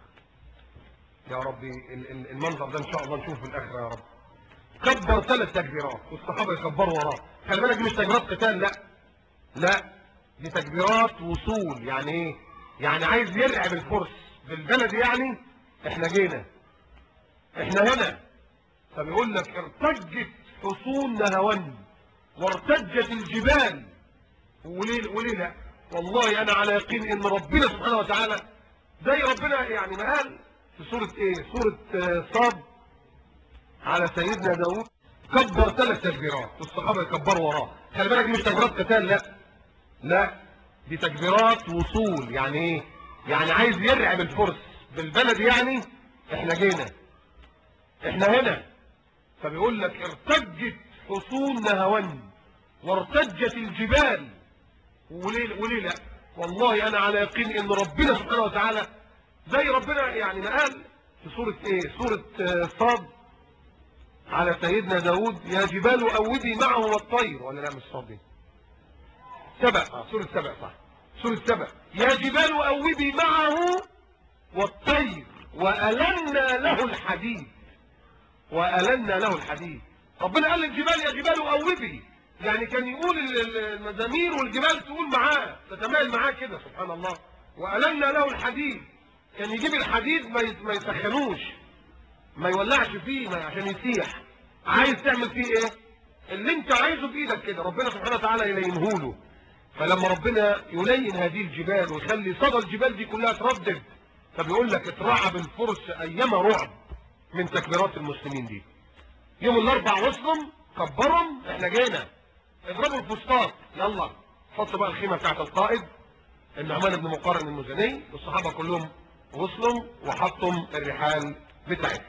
يا ربي ال- ال- المنظر ده ان شاء الله نشوفه في الاخره يا رب كبر ثلاث تكبيرات والصحابه يكبروا وراه خلي بالك دي مش تكبيرات قتال لا لا دي تكبيرات وصول يعني ايه يعني عايز يرعب الفرس بالبلد يعني احنا جينا احنا هنا فبيقول لك ارتجت حصون نهوان وارتجت الجبال وليه وليه لا والله انا على يقين ان ربنا سبحانه وتعالى زي ربنا يعني ما قال في سورة ايه سورة آه، صاد على سيدنا داود كبر ثلاث تكبيرات والصحابة يكبروا وراه خلي بالك دي مش تكبيرات قتال لا لا دي تكبيرات وصول يعني ايه يعني عايز يرعب الفرس بالبلد يعني احنا جينا احنا هنا فبيقول لك ارتجت حصون نهوان وارتجت الجبال وليه وليه لا والله انا على يقين ان ربنا سبحانه وتعالى زي ربنا يعني ما قال في سورة ايه سورة آه، صاد على سيدنا داود يا جبال أوبي معه والطير ولا لا مش صاد دي سبأ آه، سورة سبأ صح سورة سبأ يا جبال أوبي معه والطير وألنا له الحديد وألنا له الحديد ربنا قال للجبال يا جبال أوبي يعني كان يقول ال- ال- المزامير والجبال تقول معاه تتمايل معاه كده سبحان الله وألنا له الحديد كان يجيب الحديد ما يس- ما يسخنوش ما يولعش فيه ما عشان يسيح عايز تعمل فيه ايه اللي انت عايزه بايدك كده ربنا سبحانه وتعالى يلينه له فلما ربنا يلين هذه الجبال ويخلي صدى الجبال دي كلها تردد فبيقول لك اترعب الفرس ايما رعب من تكبيرات المسلمين دي يوم الاربع وصلهم كبرهم احنا جينا اضربوا الفسطاط يلا حطوا بقى الخيمه بتاعت القائد النعمان بن مقارن المزني والصحابه كلهم وصلوا وحطوا الرحال بتاعتهم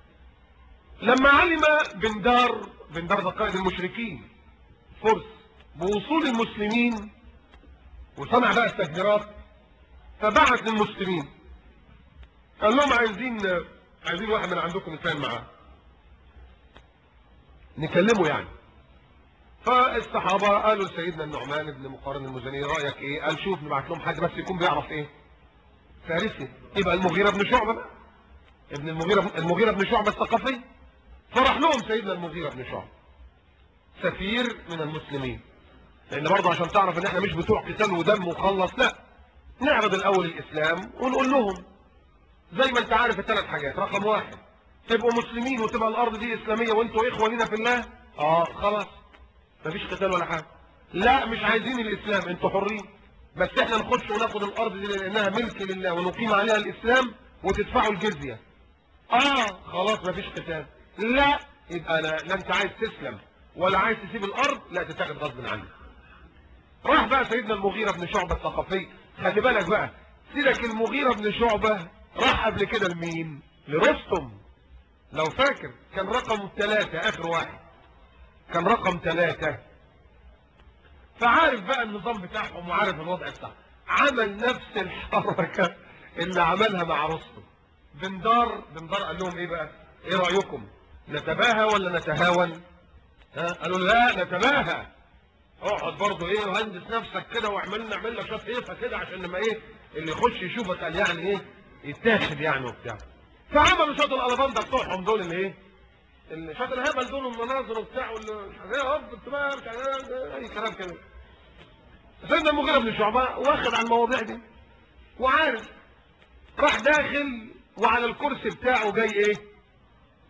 لما علم بندار بندار ده قائد المشركين فرس بوصول المسلمين وسمع بقى التكبيرات فبعت للمسلمين قال لهم عايزين عايزين واحد من عندكم نتكلم معاه نكلمه يعني فالصحابة قالوا لسيدنا النعمان بن مقارن المزني رأيك ايه قال شوف نبعت لهم حد بس يكون بيعرف ايه فارسي يبقى المغيرة بن شعبة بقى ابن المغيرة المغيرة بن شعبة الثقفي فرح لهم سيدنا المغيرة بن شعبة سفير من المسلمين لان برضه عشان تعرف ان احنا مش بتوع قتال ودم وخلص لا نعرض الاول الاسلام ونقول لهم زي ما انت عارف الثلاث حاجات رقم واحد تبقوا مسلمين وتبقى الارض دي اسلاميه وانتوا اخوه لنا في الله اه خلاص مفيش قتال ولا حاجه لا مش عايزين الاسلام انتوا حرين بس احنا نخش وناخد الارض دي لانها ملك لله ونقيم عليها الاسلام وتدفعوا الجزيه اه خلاص مفيش قتال لا يبقى لا, لا انت عايز تسلم ولا عايز تسيب الارض لا تتاخد غصب عنك راح بقى سيدنا المغيرة بن شعبة الثقفي خلي بالك بقى سيدك المغيرة بن شعبة راح قبل كده لمين لرستم لو فاكر كان رقم ثلاثة اخر واحد كان رقم ثلاثة فعارف بقى النظام بتاعهم وعارف الوضع بتاعهم عمل نفس الحركة اللي عملها مع رستم بندار بندار قال لهم ايه بقى ايه رأيكم نتباهى ولا نتهاون ها قالوا لا نتباهى اقعد برضه ايه وهندس نفسك كده واعمل نعمل لك شويه هيفه كده عشان لما ايه اللي يخش يشوفك قال يعني ايه يتاخد يعني وبتاع فعملوا شاط الالباندا بتوعهم دول اللي ايه اللي شاط الهبل دول المناظر وبتاع واللي يا رب انت بقى مش عارف اي كلام كده سيدنا المغيرة بن شعبة واخد على المواضيع دي وعارف راح داخل وعلى الكرسي بتاعه جاي ايه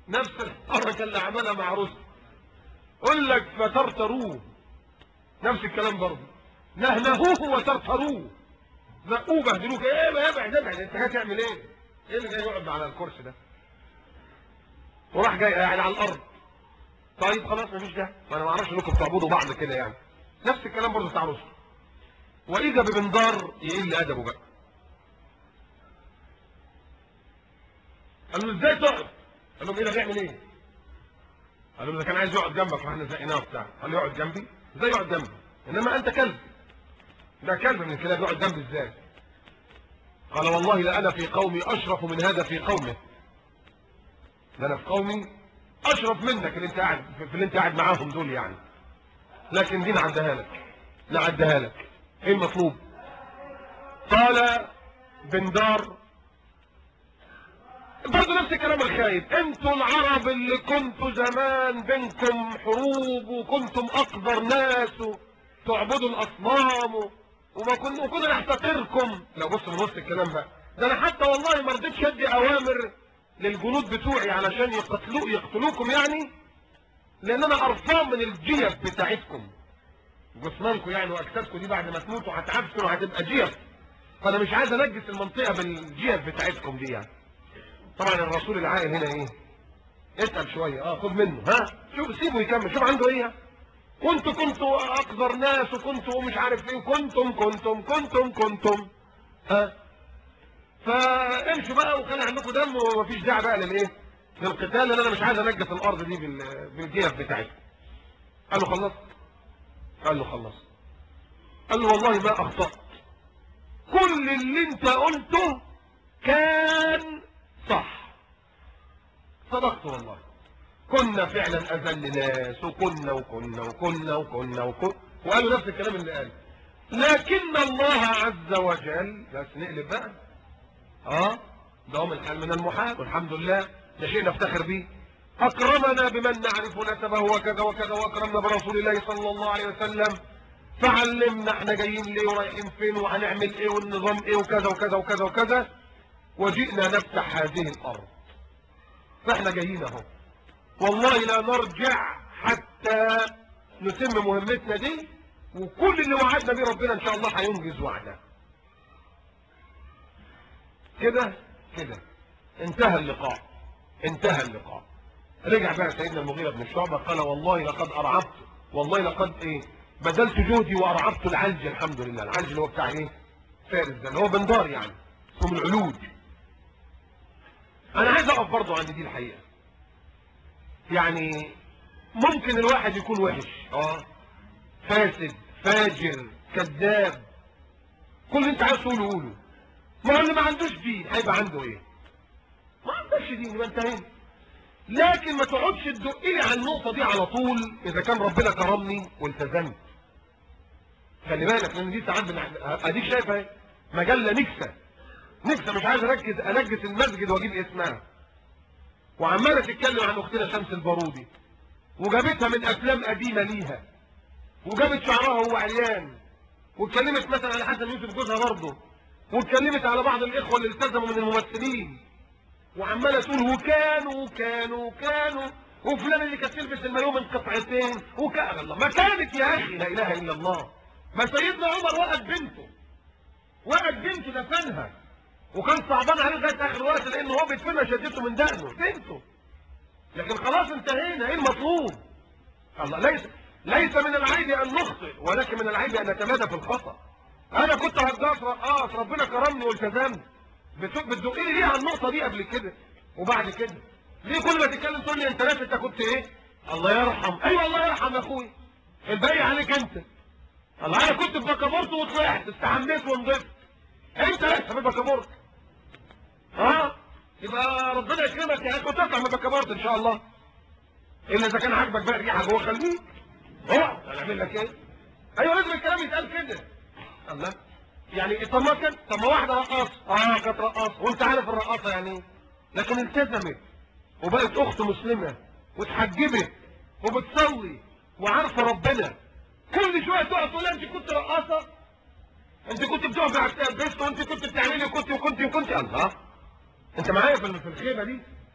نفس الحركه اللي عملها مع رسل قل لك فترتروه نفس الكلام برضه نهنهوه وترتروه زقوه بهدلوه ايه ما يبعد ابعد انت جاي تعمل ايه؟ ايه اللي جاي يقعد على الكرسي ده؟ وراح جاي قاعد على الارض طيب خلاص مفيش ده ما انا ما اعرفش انكم بتعبدوا بعض كده يعني نفس الكلام برضه بتاع رسل واذا ببندار يقل ادبه بقى قال له ازاي تقعد؟ قال لهم ايه ده بيعمل ايه؟ قال له ده كان عايز يقعد جنبك واحنا زقناه وبتاع قال له يقعد جنبي؟ ازاي يقعد جنبي؟ انما انت كلب ده كلب من الكلاب يقعد جنبي ازاي؟ قال والله لأنا في قومي أشرف من هذا في قومه ده أنا في قومي أشرف منك اللي أنت قاعد في اللي أنت قاعد معاهم دول يعني لكن دي نعدها لك نعدها لك إيه المطلوب؟ قال بندار برضه نفس الكلام الخايب انتوا العرب اللي كنتوا زمان بينكم حروب وكنتم اقدر ناس تعبدوا الاصنام وما كنا وكنا نحتقركم لا بص من وسط الكلام بقى ده انا حتى والله ما رضيتش ادي اوامر للجنود بتوعي علشان يقتلوا يقتلوكم يعني لان انا قرفان من الجيف بتاعتكم جسمانكم يعني واجسادكم دي بعد ما تموتوا هتعفنوا وهتبقى جيف فانا مش عايز انجس المنطقه بالجيف بتاعتكم دي يعني طبعا الرسول العاقل هنا ايه اسال شويه اه خد منه ها شوف سيبه يكمل شوف عنده ايه كنتوا كنتوا اقدر ناس وكنتوا مش عارف ايه كنتم كنتم كنتم كنتم ها فامشوا بقى وخلي عندكم دم ومفيش داعي بقى للايه للقتال لان انا مش عايز انجس الارض دي بال- بالجيف بتاعتكم قال له خلصت قال له خلصت قال له والله ما اخطات كل اللي انت قلته كان صح صدقت والله كنا فعلا اذل ناس وكنا وكنا وكنا وكنا وكنا وقالوا نفس الكلام اللي قال لكن الله عز وجل بس نقلب بقى اه دوام الحال من المحال والحمد لله ده شيء نفتخر به اكرمنا بمن نعرف نسبه وكذا وكذا واكرمنا برسول الله صلى الله عليه وسلم فعلمنا احنا جايين ليه ورايحين فين وهنعمل ايه والنظام ايه وكذا وكذا وكذا وكذا وجئنا نفتح هذه الارض فاحنا جايين اهو والله لا نرجع حتى نتم مهمتنا دي وكل اللي وعدنا بيه ربنا ان شاء الله هينجز وعده كده كده انتهى اللقاء انتهى اللقاء رجع بقى سيدنا المغيرة بن شعبة قال والله لقد أرعبت والله لقد ايه بذلت جهدي وأرعبت العلج الحمد لله العلج اللي هو بتاع ايه فارس ده اللي هو بندار يعني اسمه العلوج انا عايز اقف برضه عند دي الحقيقة يعني ممكن الواحد يكون وحش اه فاسد فاجر كذاب كل اللي انت عايز تقوله قوله ما هو اللي ما عندوش دين هيبقى عنده ايه ما عندكش دين يبقى انتهينا لكن ما تقعدش تدق لي على النقطه دي على طول اذا كان ربنا كرمني والتزمت خلي بالك لان دي ساعات بنع- اديك شايف اهي مجله نكسه نكسه مش عايز اركز انجس المسجد واجيب اسمها وعماله تتكلم عن اختنا شمس البارودي وجابتها من افلام قديمه ليها وجابت شعرها وهو عريان واتكلمت مثلا على حسن يوسف جوزها برضه واتكلمت على بعض الاخوه اللي التزموا من الممثلين وعماله تقول وكانوا وكانوا وكانوا وفلان اللي كانت تلبس المايوه من قطعتين وكان الله ما كانت يا اخي لا اله الا الله ما سيدنا عمر وقت بنته وقت بنته دفنها وكان صعبان عليه لغايه اخر وقت لان هو بيدفنها شدته من دقنه بنته لكن خلاص انتهينا ايه المطلوب الله ليس ليس من العيب ان نخطئ ولكن من العيب ان نتمادى في الخطا انا كنت هجاص رقاص ربنا كرمني والتزمت بت- بتدقني ليه على النقطه دي قبل كده وبعد كده ليه كل ما تتكلم تقول لي انت ناس انت كنت ايه الله يرحم ايوه الله يرحم يا اخويا الباقي عليك انت الله انا كنت في بكابورت وطلعت استحميت ونضفت انت لسه في بكابورت ها يبقى ربنا يكرمك يعني كنت تطلع من بكابورت ان شاء الله الا اذا كان عاجبك بقى الريحه جوه خليك هو هنعمل لك ايه ايوه لازم الكلام يتقال كده الله يعني طب ما كان طب ما واحده رقاصه اه كانت رقاصه وانت عارف الرقاصه يعني ايه لكن التزمت وبقت اخت مسلمه واتحجبت وبتصلي وعارفه ربنا كل شويه تقعد تقول لها انت كنت رقاصه انت كنت بتقف على البيت وانت كنت بتعملي وكنت وكنت وكنت الله انت معايا في في الخيبه دي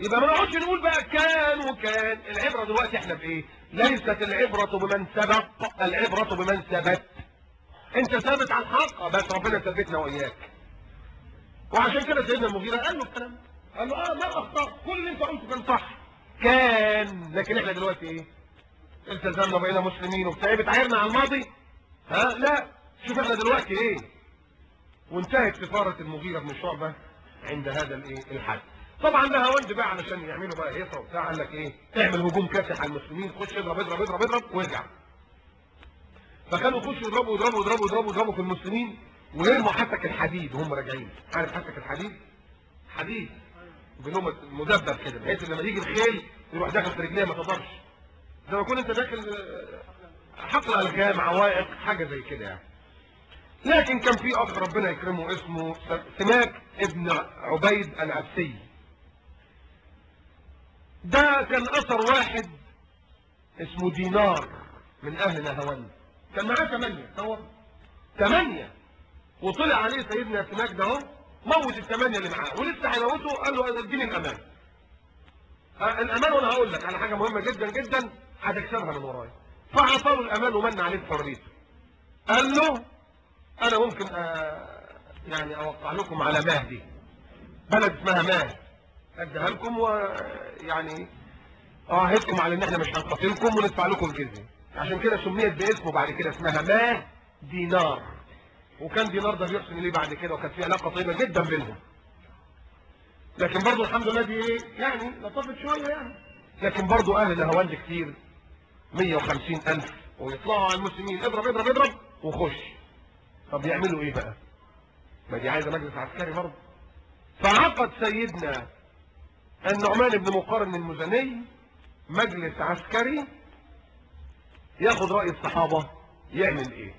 يبقى ما نقعدش نقول بقى كان وكان العبره دلوقتي احنا بايه ليست العبره بمن سبق العبره بمن ثبت انت ثابت على الحق بس ربنا ثبتنا واياك وعشان كده سيدنا المغيرة قال له الكلام ده. قال له اه ما اخطأ كل اللي انت قلته كان صح كان لكن احنا دلوقتي ايه التزمنا بقينا مسلمين وبتاع إيه بتعايرنا على الماضي ها لا شوف احنا دلوقتي ايه وانتهت سفارة المغيرة بن شعبة عند هذا الايه الحد طبعا ده هوند بقى علشان يعملوا بقى هيصة وبتاع قال لك ايه اعمل هجوم كاسح على المسلمين خش اضرب اضرب اضرب اضرب وارجع فكانوا يخشوا يضربوا يضربوا يضربوا يضربوا يضربوا في المسلمين ويرموا حتك الحديد وهم راجعين عارف حتك الحديد حديد بنوم مدبب كده بحيث لما يجي الخيل يروح داخل في رجليه ما تقدرش زي ما يكون انت داخل آه، حقل الغام عوائق حاجه زي كده يعني لكن كان في اخ ربنا يكرمه اسمه سماك ابن عبيد العبسي ده كان اثر واحد اسمه دينار من اهل نهوان كان معاه ثمانية تصور ثمانية وطلع عليه سيدنا سماك ده اهو موت الثمانية اللي معاه ولسه هيموته قال له اديني الامان آه، الامان وانا هقول لك على حاجه مهمه جدا جدا هتكسبها من ورايا فعطاه الامان ومن عليه بحريته قال له انا ممكن آه يعني اوقع لكم على مهدي بلد اسمها مهد اديها لكم ويعني اعهدكم على ان احنا مش هنقاتلكم وندفع لكم الجزيه عشان كده سميت باسمه بعد كده اسمها ماه دينار وكان دينار ده بيحسن اليه بعد كده وكانت في علاقه طيبه جدا بينهم لكن برضه الحمد لله دي ايه يعني لطفت شويه يعني لكن برضه اهل الهواند كتير 150 الف ويطلعوا على المسلمين اضرب اضرب اضرب وخش طب يعملوا ايه بقى ما دي عايزه مجلس عسكري برضه فعقد سيدنا النعمان بن مقارن المزني مجلس عسكري ياخد راي الصحابه يعمل ايه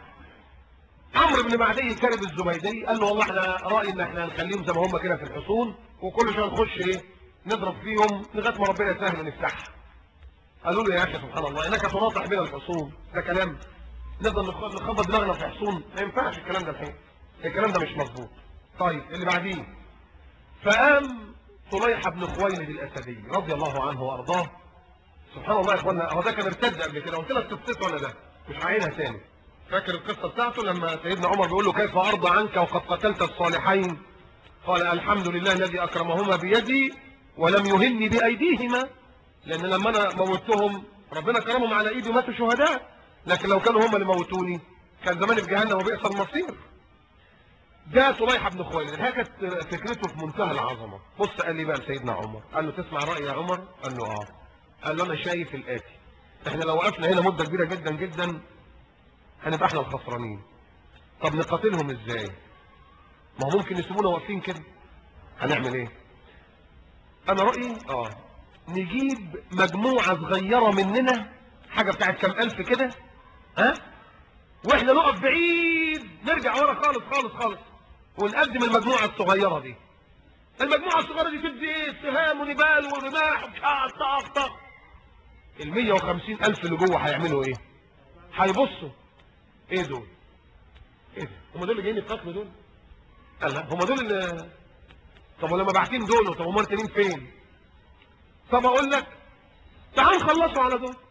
عمرو بن معدي كارب الزبيدي قال له والله احنا رايي ان احنا نخليهم زي ما هم كده في الحصون وكل شويه نخش ايه نضرب فيهم لغايه ما ربنا يسهل ونفتحها قالوا له يا اخي سبحان الله انك تناطح بنا الحصون ده كلام نفضل نخ- نخبط دماغنا في حصون ما ينفعش الكلام ده الحين الكلام ده مش مظبوط طيب اللي بعديه فقام طليحه بن خويلد الاسدي رضي الله عنه وارضاه سبحان الله يا اخوانا هو ده كان ارتد قبل كده قلت لك قصته ولا ده مش هعيدها تاني فاكر القصه بتاعته لما سيدنا عمر بيقول له كيف ارضى عنك وقد قتلت الصالحين قال الحمد لله الذي اكرمهما بيدي ولم يهني بايديهما لان لما انا موتهم ربنا كرمهم على ايدي وماتوا شهداء لكن لو كانوا هم اللي موتوني كان زماني في جهنم وبئس المصير جاء صليحه بن خويلد هي كانت فكرته في منتهى العظمه بص قال لي بقى لسيدنا عمر قال له تسمع رايي يا عمر قال له اه قال له انا شايف الاتي احنا لو وقفنا هنا مده كبيره جدا جدا هنبقى احنا الخسرانين طب نقاتلهم ازاي ما هو ممكن يسيبونا واقفين كده هنعمل ايه انا رايي اه نجيب مجموعه صغيره مننا حاجه بتاعت كام الف كده ها واحنا نقف بعيد نرجع ورا خالص خالص خالص ونقدم المجموعه الصغيره دي المجموعه الصغيره دي تدي ايه سهام ونبال ورماح وبتاع طخ طخ ال 150 الف اللي جوه هيعملوا ايه هيبصوا ايه دول ايه ده هم دول اللي جايين يتقاتلوا دول قال لا هم دول اللي طب ولما باعتين دول طب هم التانيين فين طب اقول لك تعال نخلصوا على دول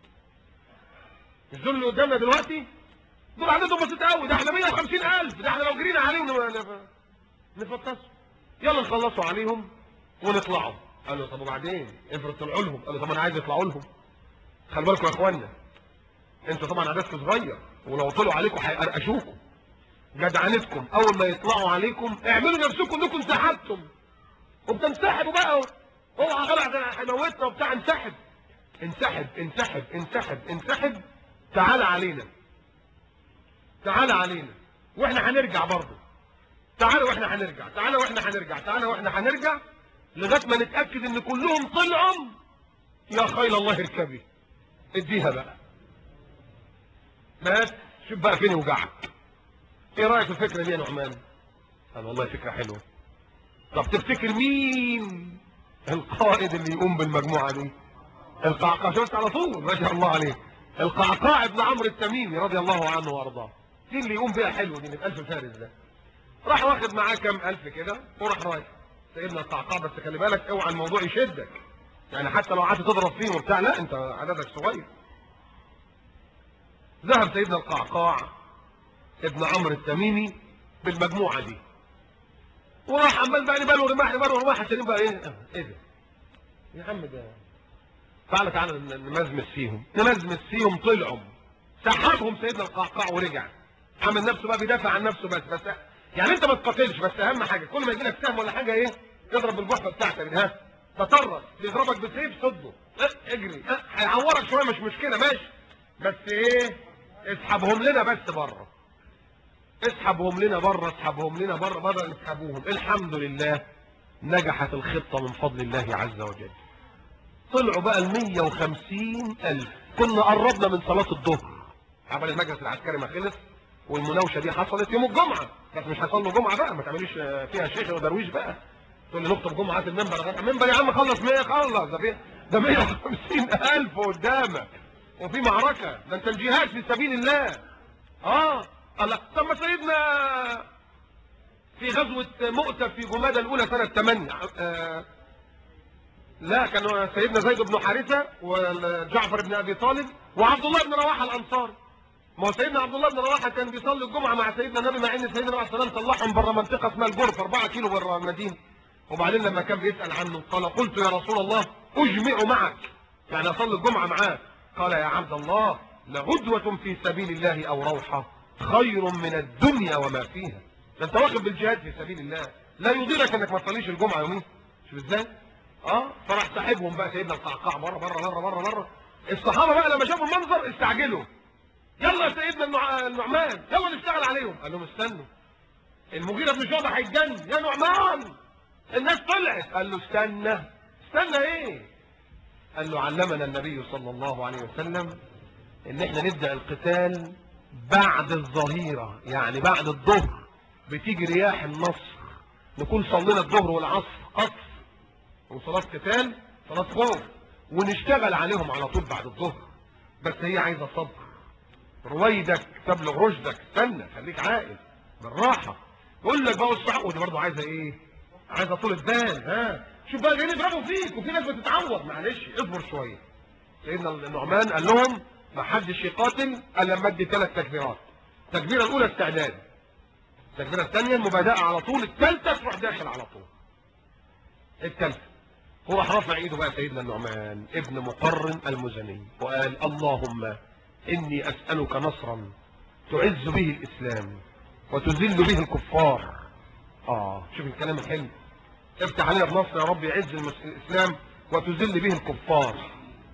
مش دول اللي قدامنا دلوقتي دول عددهم بسيط قوي ده احنا 150 الف ده احنا لو جرينا عليهم نف- نف- نفطسوا يلا نخلصوا عليهم ونطلعوا قال له طب وبعدين افرض طلعوا لهم قال له طب انا عايز يطلعوا لهم خلي بالكم يا اخوانا انتوا طبعا عددكم صغير ولو طلعوا عليكم هيقرقشوكم جدعنتكم اول ما يطلعوا عليكم اعملوا نفسكم انكم انسحبتم وبتنسحبوا بقى اوعى غلط ده هيموتنا وبتاع انسحب انسحب انسحب انسحب انسحب تعال علينا تعال علينا واحنا هنرجع برضه تعالوا واحنا هنرجع تعالوا واحنا هنرجع تعالوا واحنا هنرجع لغايه ما نتاكد ان كلهم طلعوا يا خيل الله اركبي اديها بقى بس شوف بقى فين وجعك ايه رايك في الفكره دي يا نعمان قال والله فكره حلوه طب تفتكر مين القائد اللي يقوم بالمجموعه دي القعقاع شفت على طول ما شاء الله عليه القعقاع ابن عمرو التميمي رضي الله عنه وارضاه دي اللي يقوم بيها حلو دي من ألف فارس ده راح واخد معاه كام ألف كده وراح رايح سيدنا القعقاع بس خلي بالك اوعى الموضوع يشدك يعني حتى لو قعدت تضرب فيه وبتاع لا انت عددك صغير ذهب سيدنا القعقاع ابن عمرو التميمي بالمجموعه دي وراح عمال بقى نباله رماح نباله رماح عشان بقى ايه ايه ده يا عم ده تعالى تعالى نمزمز فيهم نمزمز فيهم طلعوا سحبهم سيدنا القعقاع ورجع عمل نفسه بقى بيدافع عن نفسه بس بس يعني انت ما تقاتلش بس اهم حاجه كل ما يجي لك سهم ولا حاجه ايه تضرب بالجحفه بتاعتك ها تطرس بيضربك بسيف صده اه اجري اه هيعورك شويه مش مشكله ماشي بس ايه اسحبهم لنا بس بره اسحبهم لنا بره اسحبهم لنا بره بره اسحبوهم الحمد لله نجحت الخطه من فضل الله عز وجل طلعوا بقى ال 150 ألف كنا قربنا من صلاة الظهر عمل المجلس العسكري ما خلص والمناوشة دي حصلت يوم الجمعة بس مش هصلوا جمعة بقى ما تعمليش فيها شيخ ودرويش بقى تقول لي نخطب جمعة في المنبر المنبر يا عم خلص 100 خلص ده في ده 150 ألف قدامك وفي معركة ده انت الجهاد في سبيل الله اه الله طب ما سيدنا في غزوة مؤتة في جمادى الأولى سنة 8 آه لا كان سيدنا زيد بن حارثة وجعفر بن أبي طالب وعبد الله بن رواحة الأنصار ما هو سيدنا عبد الله بن رواحة كان بيصلي الجمعة مع سيدنا النبي مع ان سيدنا عليه السلام طلعهم بره منطقة اسمها الجرف 4 كيلو بره المدينة وبعدين لما كان بيسأل عنه قال قلت يا رسول الله أجمع معك يعني أصلي الجمعة معاه قال يا عبد الله لغدوة في سبيل الله أو روحة خير من الدنيا وما فيها ده انت واخد بالجهاد في سبيل الله لا يضيرك انك ما تصليش الجمعة يومين شوف ازاي اه فراح ساحبهم بقى سيدنا القعقاع بره بره بره بره بره الصحابه بقى لما شافوا المنظر استعجلوا يلا يا سيدنا النع- النعمان يلا نشتغل عليهم قال لهم استنوا المغيرة بن شعبة هيتجن يا نعمان الناس طلعت قال له استنى استنى ايه قال له علمنا النبي صلى الله عليه وسلم ان احنا نبدأ القتال بعد الظهيرة يعني بعد الظهر بتيجي رياح النصر نكون صلينا الظهر والعصر قصر وصلاة قتال صلاة خوف ونشتغل عليهم على طول بعد الظهر بس هي عايزة صبر رويدك تبلغ رشدك استنى خليك عاقل بالراحة يقول لك بقى الصحابة ودي برضه عايزة ايه عايزة طول البال ها شوف بقى جايين يضربوا فيك وفي ناس بتتعور معلش اصبر شوية سيدنا النعمان قال لهم ما حدش يقاتل الا لما ادي ثلاث تكبيرات التكبيرة الاولى استعداد التكبيرة الثانية المبادئة على طول الثالثة تروح داخل على طول الثالثة هو راح رفع ايده بقى سيدنا النعمان ابن مقرن المزني وقال اللهم اني اسألك نصرا تعز به الاسلام وتذل به الكفار اه شوف الكلام الحلو افتح علينا بنصر يا رب يعز المس- الاسلام وتذل به الكفار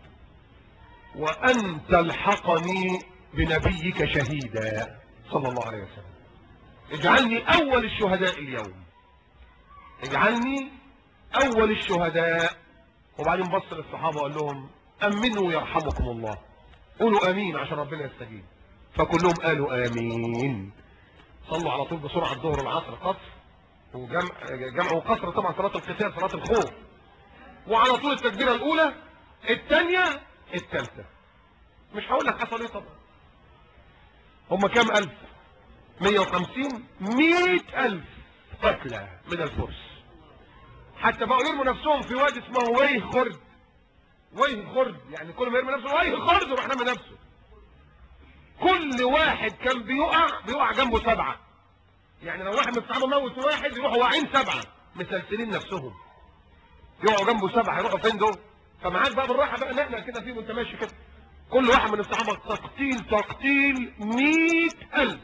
وان تلحقني بنبيك شهيدا صلى الله عليه وسلم اجعلني اول الشهداء اليوم اجعلني اول الشهداء وبعدين بص للصحابه وقال لهم امنوا يرحمكم الله قولوا امين عشان ربنا يستجيب فكلهم قالوا امين صلوا على طول بسرعه الظهر والعصر قصر وجمع جمع وقصر طبعا صلاه القتال صلاه الخوف وعلى طول التكبيره الاولى الثانيه الثالثه مش هقول لك حصل ايه طبعا هم كام الف 150 100 الف قتلى من الفرس حتى بقوا يرموا نفسهم في وادي اسمه ويه خرد ويه خرد يعني كل ما يرمي نفسه ويه خرد يروح رمي نفسه كل واحد كان بيقع بيقع جنبه سبعة يعني لو واحد من الصحابة موت واحد يروحوا واقعين سبعة مسلسلين نفسهم يقعوا جنبه سبعة يروحوا فين دول فمعاك بقى بالراحة بقى نقلة كده فيه وانت ماشي كده كل واحد من الصحابة تقتيل تقتيل مئة ألف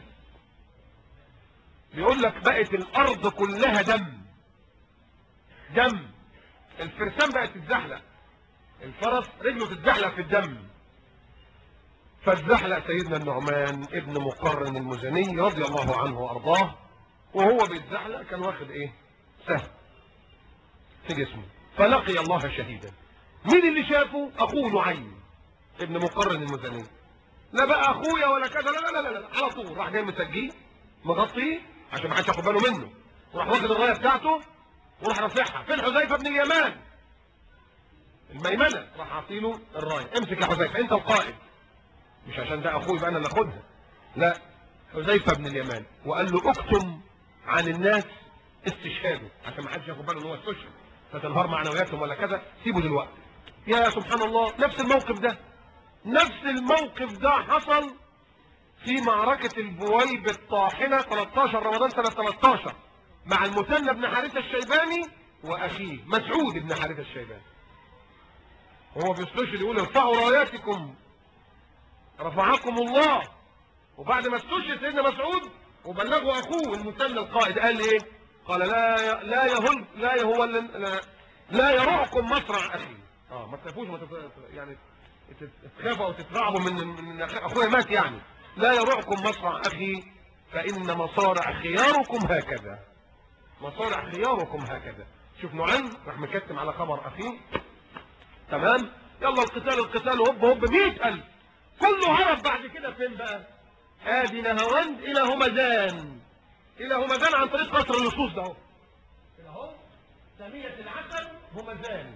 بيقول لك بقت الأرض كلها دم دم الفرسان بقت تتزحلق الفرس رجله تتزحلق في الدم فاتزحلق سيدنا النعمان ابن مقرن المزني رضي الله عنه وارضاه وهو بيتزحلق كان واخد ايه سهم في جسمه فلقي الله شهيدا مين اللي شافه اخوه نعيم ابن مقرن المزني لا بقى اخويا ولا كذا لا لا لا لا, لا. على طول راح جاي مسجيه مغطيه عشان ما حدش ياخد باله منه وراح واخد الرايه بتاعته وراح رافعها فين حذيفه بن اليمان الميمنه راح عاطيله الرايه امسك يا حذيفه انت القائد مش عشان ده اخوي بقى انا اللي اخدها لا حذيفه بن اليمان وقال له اكتم عن الناس استشهاده عشان ما حدش ياخد باله ان هو استشهد فتنهار معنوياتهم ولا كذا سيبوا دلوقتي يا سبحان الله نفس الموقف ده نفس الموقف ده حصل في معركة البويب الطاحنة 13 رمضان سنة 13 مع المثنى بن حارثة الشيباني وأخيه مسعود بن حارثة الشيباني هو بيستشهد يقول ارفعوا راياتكم رفعكم الله وبعد ما استشهد سيدنا مسعود وبلغوا اخوه المثنى القائد قال ايه قال لا ي... لا يهل لا يهو لا, لا يرعكم مصرع اخي اه ما تخافوش ما تف... يعني تخافوا او تترعبوا من من اخويا مات يعني لا يرعكم مصرع اخي فان مصارع خياركم هكذا مصارع خياركم هكذا شوف نوعين راح مكتم على خبر اخيه تمام يلا القتال القتال هوب هوب 100000 كله هرب بعد كده فين بقى ادي نهاوند الى همدان الى همدان عن طريق قصر اللصوص ده اهو كده اهو ثانيه العسل همدان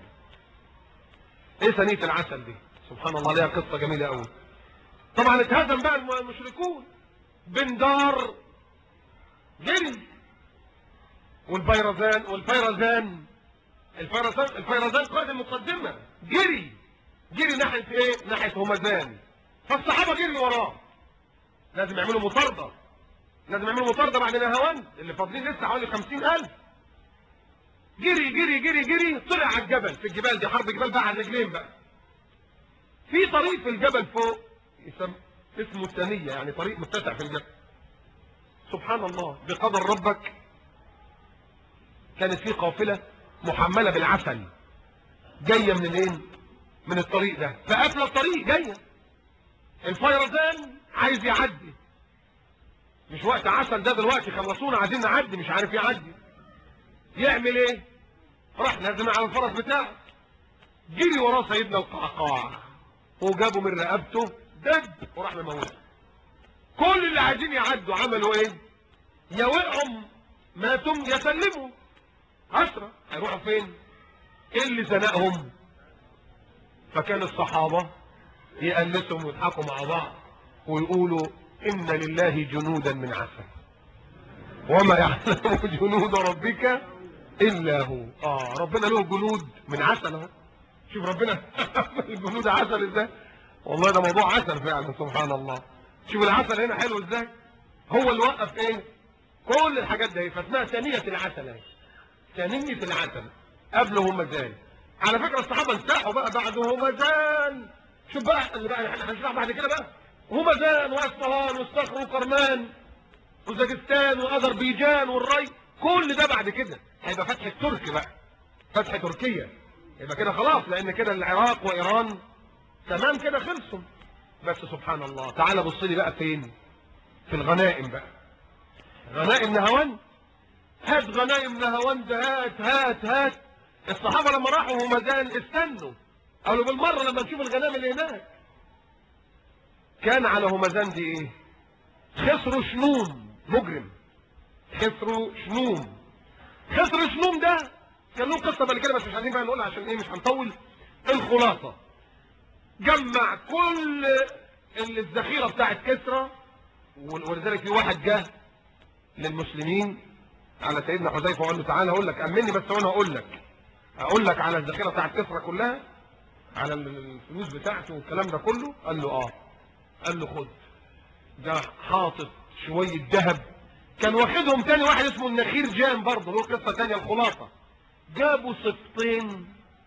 ايه ثانيه العسل دي سبحان الله ليها قصه جميله قوي طبعا اتهزم بقى المشركون بندار جري والبيرزان والفيرزان الفيرزان الفيرزان قائد المقدمه جري جري ناحيه ايه ناحيه همدان فالصحابه جري وراه لازم يعملوا مطارده لازم يعملوا مطارده بعد نهاوند اللي فاضلين لسه حوالي 50000 جري جري جري جري طلع على الجبل في الجبال دي حرب جبال بقى على الرجلين بقى في طريق في الجبل فوق اسم اسمه الثانية يعني طريق متسع في الجبل سبحان الله بقدر ربك كانت في قافلة محملة بالعسل جاية من الايه من الطريق ده فقافله الطريق جاية الفيرزان عايز يعدي مش وقت عسل ده دلوقتي خلصونا عايزين نعدي مش عارف يعدي يعمل ايه راح نازل على الفرس بتاعه جري وراه سيدنا القعقاع وجابه من رقبته دب وراح مموته كل اللي عايزين يعدوا عملوا ايه يا وقعوا ماتوا يسلموا عشرة هيروحوا فين ايه اللي زنقهم فكان الصحابة يقلسهم ويضحكوا مع بعض ويقولوا إن لله جنودا من عسل وما يعلم جنود ربك إلا هو آه ربنا له جنود من عسل اهو شوف ربنا الجنود عسل ازاي والله ده موضوع عسل فعلا سبحان الله شوف العسل هنا حلو ازاي هو اللي وقف ايه كل الحاجات دي فاسمها ثانية العسل اهي ثانية العسل قبل همزان على فكرة الصحابة انساحوا بقى بعد همزان شوف بقى اللي بقى احنا هنشرح بعد كده بقى همزان واصفهان والصخر وكرمان وزاجستان واذربيجان والري كل ده بعد كده هيبقى فتح الترك بقى فتح تركيا يبقى كده خلاص لان كده العراق وايران تمام كده خلصوا بس سبحان الله تعالى بص لي بقى فين في الغنائم بقى غنائم نهوان هات غنائم نهوان ده هات هات هات الصحابة لما راحوا همدان استنوا قالوا بالمرة لما نشوف الغنائم اللي هناك كان على همدان دي ايه خسروا شنوم مجرم خسروا شنوم خسروا شنوم ده كان له قصة بعد كده بس مش عايزين بقى نقولها عشان ايه مش هنطول الخلاصة جمع كل اللي الذخيرة بتاعت كسرى ولذلك في واحد جه للمسلمين على سيدنا حذيفه وقال له تعالى اقول لك امني بس وانا اقول لك اقول لك على الذخيره بتاعت كسرى كلها على الفلوس بتاعته والكلام ده كله قال له اه قال له خد ده حاطط شويه ذهب كان واخدهم تاني واحد اسمه النخير جام برضه له قصه تانيه الخلاصه جابوا صفتين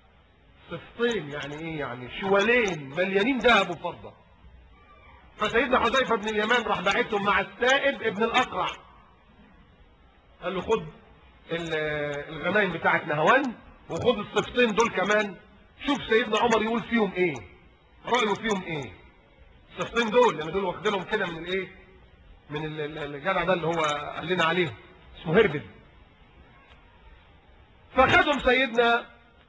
صفتين يعني ايه يعني شوالين مليانين ذهب وفضه فسيدنا حذيفه بن اليمان راح باعتهم مع السائب ابن الاقرع قال له خد الغنايم بتاعت نهوان وخد الصفتين دول كمان شوف سيدنا عمر يقول فيهم ايه رأيه فيهم ايه الصفتين دول لان دول واخدينهم كده من الايه من الجدع ده اللي هو قال لنا عليه اسمه هربد فخدهم سيدنا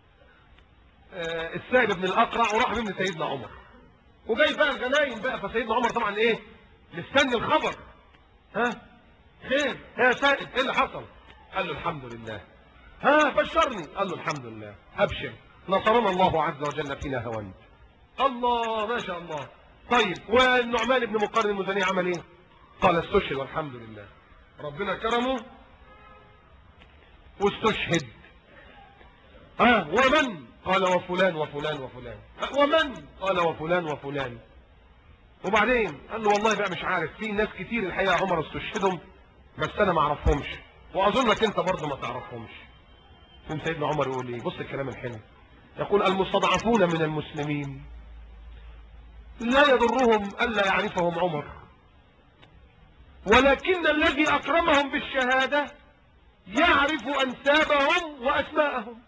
السائب بن الاقرع وراح بهم لسيدنا عمر وجاي بقى الغنايم بقى فسيدنا عمر طبعا ايه مستني الخبر ها خير يا سائب ايه اللي حصل قال له الحمد لله ها بشرني قال له الحمد لله ابشر نصرنا الله عز وجل فينا هوان الله ما شاء الله طيب والنعمان بن مقرن المزني عمل ايه قال استشهد والحمد لله ربنا كرمه واستشهد ها ومن قال وفلان وفلان وفلان ها، ومن قال وفلان وفلان وبعدين قال له والله بقى مش عارف في ناس كتير الحقيقه يا عمر استشهدهم بس انا ما اعرفهمش واظنك انت برضه ما تعرفهمش ثم سيدنا عمر يقول ايه بص الكلام الحلو يقول المستضعفون من المسلمين لا يضرهم الا يعرفهم عمر ولكن الذي اكرمهم بالشهاده يعرف انسابهم واسماءهم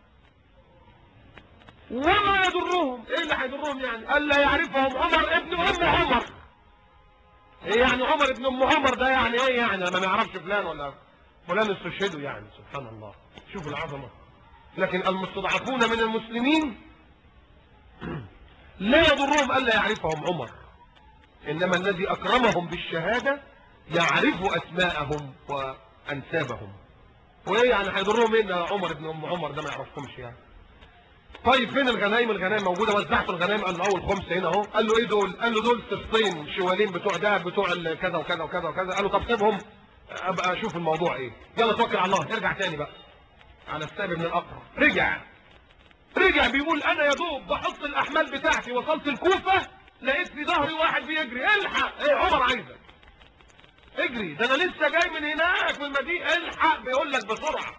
وما يضرهم ايه اللي هيضرهم يعني الا يعرفهم عمر ابن ام عمر ايه يعني عمر ابن ام عمر ده يعني ايه يعني ما نعرفش فلان ولا فلان استشهدوا يعني سبحان الله شوف العظمه لكن المستضعفون من المسلمين لا يضرهم الا يعرفهم عمر انما الذي اكرمهم بالشهاده يعرف اسماءهم وانسابهم وايه يعني هيضرهم ايه ان عمر ابن ام عمر ده ما يعرفهمش يعني طيب فين الغنايم الغنايم موجوده وزعت الغنايم قال له اول خمس هنا اهو قال له ايه دول قال له دول سبطين شوالين بتوع ده بتوع ال- كذا وكذا وكذا وكذا قال له طب سيبهم ابقى اشوف الموضوع ايه يلا توكل على الله ارجع تاني بقى على الساب من الاقرع رجع رجع بيقول انا يا دوب بحط الاحمال بتاعتي وصلت الكوفه لقيت في ظهري واحد بيجري الحق ايه عمر عايزك اجري ده انا لسه جاي من هناك من المدينه الحق بيقول لك بسرعه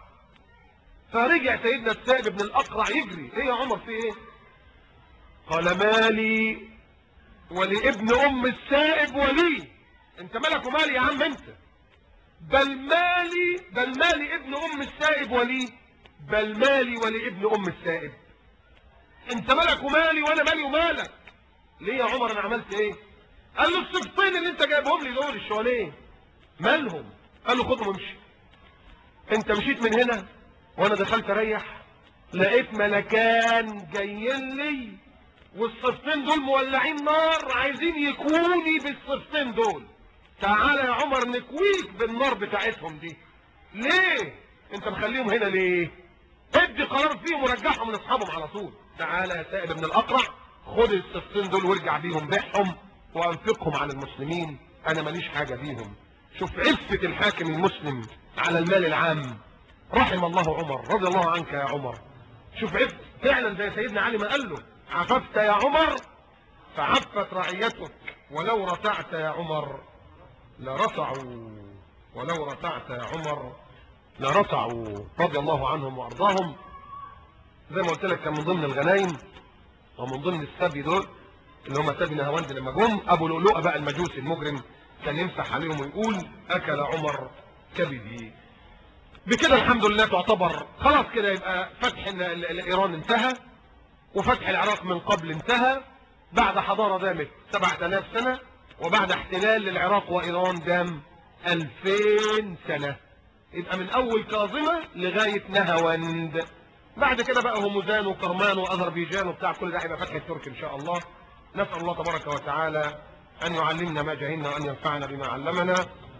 فرجع سيدنا السائب بن الاقرع يجري ايه يا عمر في ايه قال مالي ولابن ام السائب ولي انت مالك ومالي يا عم انت بل مالي بل مالي ابن ام السائب ولي بل مالي ولابن ام السائب انت مالك ومالي وانا مالي ومالك ليه يا عمر انا عملت ايه قال له الصفتين اللي انت جايبهم لي دول الشوالين مالهم قال له خدهم وامشي انت مشيت من هنا وانا دخلت اريح لقيت ملكان جايين لي والصفتين دول مولعين نار عايزين يكوني بالصفتين دول تعالى يا عمر نكويك بالنار بتاعتهم دي ليه انت مخليهم هنا ليه ادي قرار فيهم ورجعهم لاصحابهم على طول تعالى يا سائب ابن الاقرع خد الصفتين دول وارجع بيهم بيعهم وانفقهم على المسلمين انا ماليش حاجه بيهم شوف عفه الحاكم المسلم على المال العام رحم الله عمر رضي الله عنك يا عمر شوف عفت فعلا زي سيدنا علي ما قال له عففت يا عمر فعفت رعيتك ولو رتعت يا عمر لرتعوا ولو رتعت يا عمر لرتعوا رضي الله عنهم وارضاهم زي ما قلت لك كان من ضمن الغنايم ومن ضمن السبي دول اللي هم سبي نهاوند لما جم ابو لؤلؤه بقى المجوسي المجرم كان يمسح عليهم ويقول اكل عمر كبدي بكده الحمد لله تعتبر خلاص كده يبقى فتح ال- ال- ال- ايران انتهى وفتح العراق من قبل انتهى بعد حضارة دامت 7000 سنة وبعد احتلال للعراق وإيران دام 2000 سنة يبقى من أول كاظمة لغاية نهاوند بعد كده بقى همدان وكرمان وأذربيجان وبتاع كل ده هيبقى فتح الترك إن شاء الله نسأل الله تبارك وتعالى أن يعلمنا ما جهلنا وأن ينفعنا بما علمنا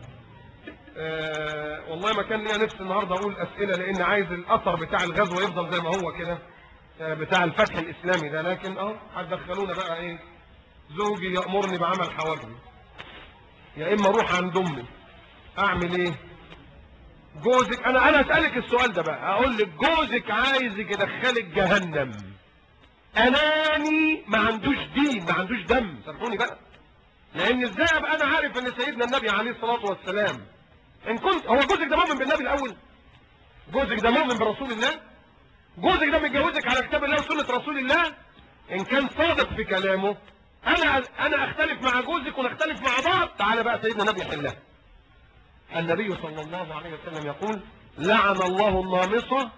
آه والله ما كان ليا نفس النهارده اقول اسئله لان عايز الاثر بتاع الغزو يفضل زي ما هو كده آه بتاع الفتح الاسلامي ده لكن اه هتدخلونا بقى ايه زوجي يامرني بعمل حواجبي يا اما اروح عند امي اعمل ايه جوزك انا انا اسالك السؤال ده بقى اقول لك جوزك عايزك يدخلك جهنم اناني ما عندوش دين ما عندوش دم سامحوني بقى لان ازاي ابقى انا عارف ان سيدنا النبي عليه الصلاه والسلام ان كنت هو جوزك ده مؤمن بالنبي الاول جوزك ده مؤمن برسول الله جوزك ده متجوزك على كتاب الله وسنه رسول الله ان كان صادق في كلامه انا انا اختلف مع جوزك ونختلف مع بعض تعالى بقى سيدنا النبي يحلها النبي صلى الله عليه وسلم يقول لعن الله النامصه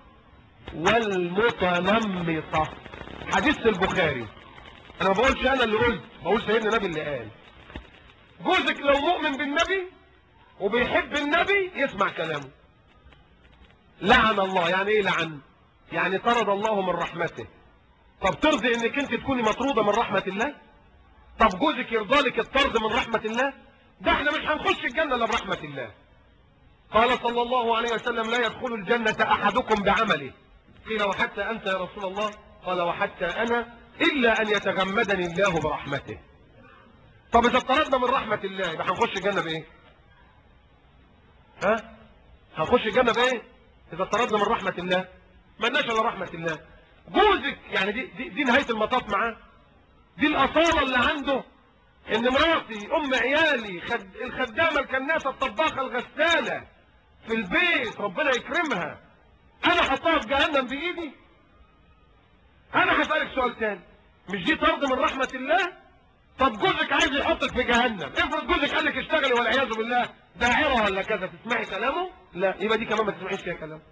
والمتنمصه حديث البخاري انا ما بقولش انا اللي قلت بقول سيدنا النبي اللي قال جوزك لو مؤمن بالنبي وبيحب النبي يسمع كلامه لعن الله يعني ايه لعن يعني طرد الله من رحمته طب ترضي انك انت تكوني مطرودة من رحمة الله طب جوزك يرضى لك الطرد من رحمة الله ده احنا مش هنخش الجنة الا برحمة الله قال صلى الله عليه وسلم لا يدخل الجنة احدكم بعمله قيل وحتى انت يا رسول الله قال وحتى انا الا ان يتغمدني الله برحمته طب اذا اطردنا من رحمة الله يبقى هنخش الجنة بايه ها هنخش الجنة بايه اذا طردنا من رحمه الله ما لناش الا رحمه الله جوزك يعني دي, دي, دي نهايه المطاف معاه دي الاصاله اللي عنده ان مراتي ام عيالي خد الخدامه الكناسه الطباخه الغساله في البيت ربنا يكرمها انا حطها في جهنم بايدي انا هسالك سؤال تاني مش دي طرد من رحمه الله طب جوزك عايز يحطك في جهنم افرض جوزك قال لك اشتغلي والعياذ بالله داعره ولا كذا تسمعي كلامه لا يبقى دي كمان ما تسمعيش فيها كلام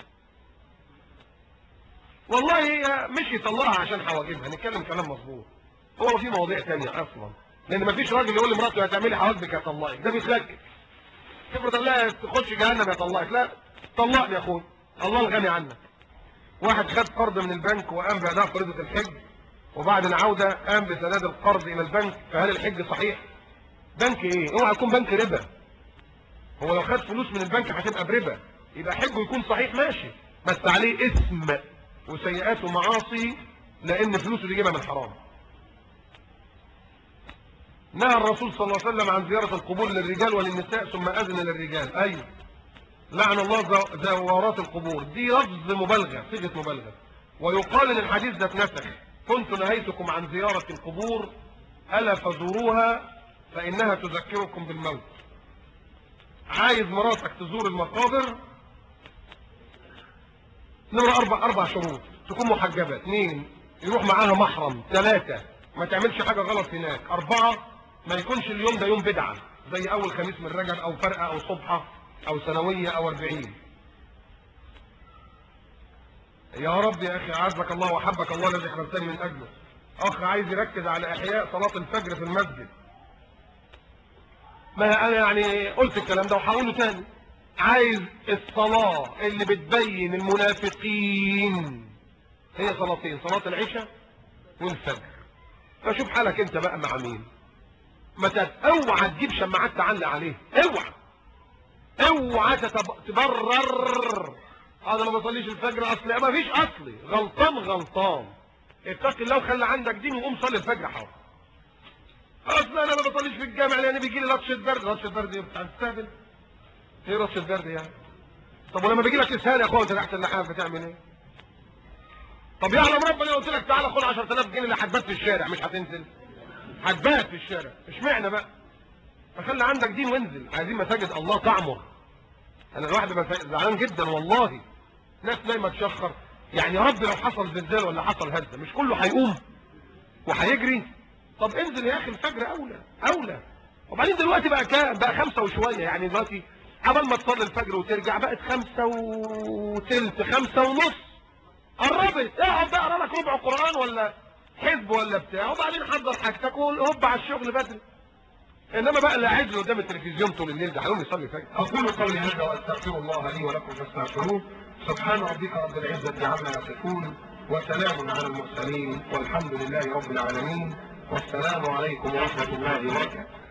والله هي مش يطلقها عشان حواجبها نتكلم كلام مظبوط هو في مواضيع تانية اصلا لان مفيش راجل يقول لمراته هتعملي حواجبك هطلقك ده بيتلكك افرض قال لها تخش جهنم يطلقك لا طلقني يا اخويا الله الغني عنك واحد خد قرض من البنك وقام بأداء فريضة الحج وبعد العودة قام بسداد القرض إلى البنك فهل الحج صحيح؟ بنك إيه؟ اوعى يكون بنك ربا هو لو خد فلوس من البنك هتبقى بربا يبقى حجه يكون صحيح ماشي بس عليه اسم وسيئات ومعاصي لأن فلوسه دي جايبها من حرام نهى الرسول صلى الله عليه وسلم عن زيارة القبور للرجال وللنساء ثم أذن للرجال أيوه لعن الله زو- زوارات القبور دي لفظ مبالغة صيغة مبالغة ويقال ان الحديث ده اتنسخ كنت نهيتكم عن زيارة القبور ألا فزوروها فإنها تذكركم بالموت عايز مراتك تزور المقابر نمرة أربع أربع شروط تكون محجبة اثنين يروح معاها محرم ثلاثة ما تعملش حاجة غلط هناك أربعة ما يكونش اليوم ده يوم بدعة زي أول خميس من رجب أو فرقة أو صبحة أو سنوية أو أربعين يا رب يا أخي أعزك الله وحبك الله الذي حرمتني من أجله أخ عايز يركز على إحياء صلاة الفجر في المسجد ما أنا يعني قلت الكلام ده وهقوله تاني عايز الصلاة اللي بتبين المنافقين هي صلاتين صلاة العشاء والفجر فشوف حالك انت بقى مع مين ما تت- اوعى تجيب شماعات تعلق عليه اوعى اوعى تتب- تبرر انا ما بصليش الفجر اصلي ما فيش اصلي غلطان غلطان اتق الله وخلي عندك دين وقوم صلي الفجر حاضر اصل انا ما بصليش في الجامع لان بيجي لي لطشه برد لطشه برد ايه بتاع تستهبل ايه لطشه برد يعني طب ولما بيجي لك اسهال يا اخويا انت تحت اللحاف بتعمل ايه طب يعلم ربنا قلت لك تعالى خد 10000 جنيه اللي هتبات في الشارع مش هتنزل هتبات في الشارع اشمعنى بقى فخلي عندك دين وانزل عايزين مساجد الله تعمر انا الواحد بيبقى زعلان جدا والله ناس نايمه تشخر يعني يا رب لو حصل زلزال ولا حصل هزه مش كله هيقوم وهيجري طب انزل يا اخي الفجر اولى اولى وبعدين دلوقتي بقى كام بقى خمسة وشويه يعني دلوقتي قبل ما تصلي الفجر وترجع بقت خمسة وتلت خمسة ونص قربت اقعد بقى اقرا لك ربع قران ولا حزب ولا بتاع وبعدين حضر حاجتك وهوب على الشغل بدري انما بقى اللي قاعد له قدام التلفزيون طول الليل ده هيقوم يصلي الفجر اقول قولي هذا واستغفر الله لي ولكم فاستغفروه سبحان ربك رب العزه عما يصفون وسلام على المرسلين والحمد لله رب العالمين والسلام عليكم ورحمه الله وبركاته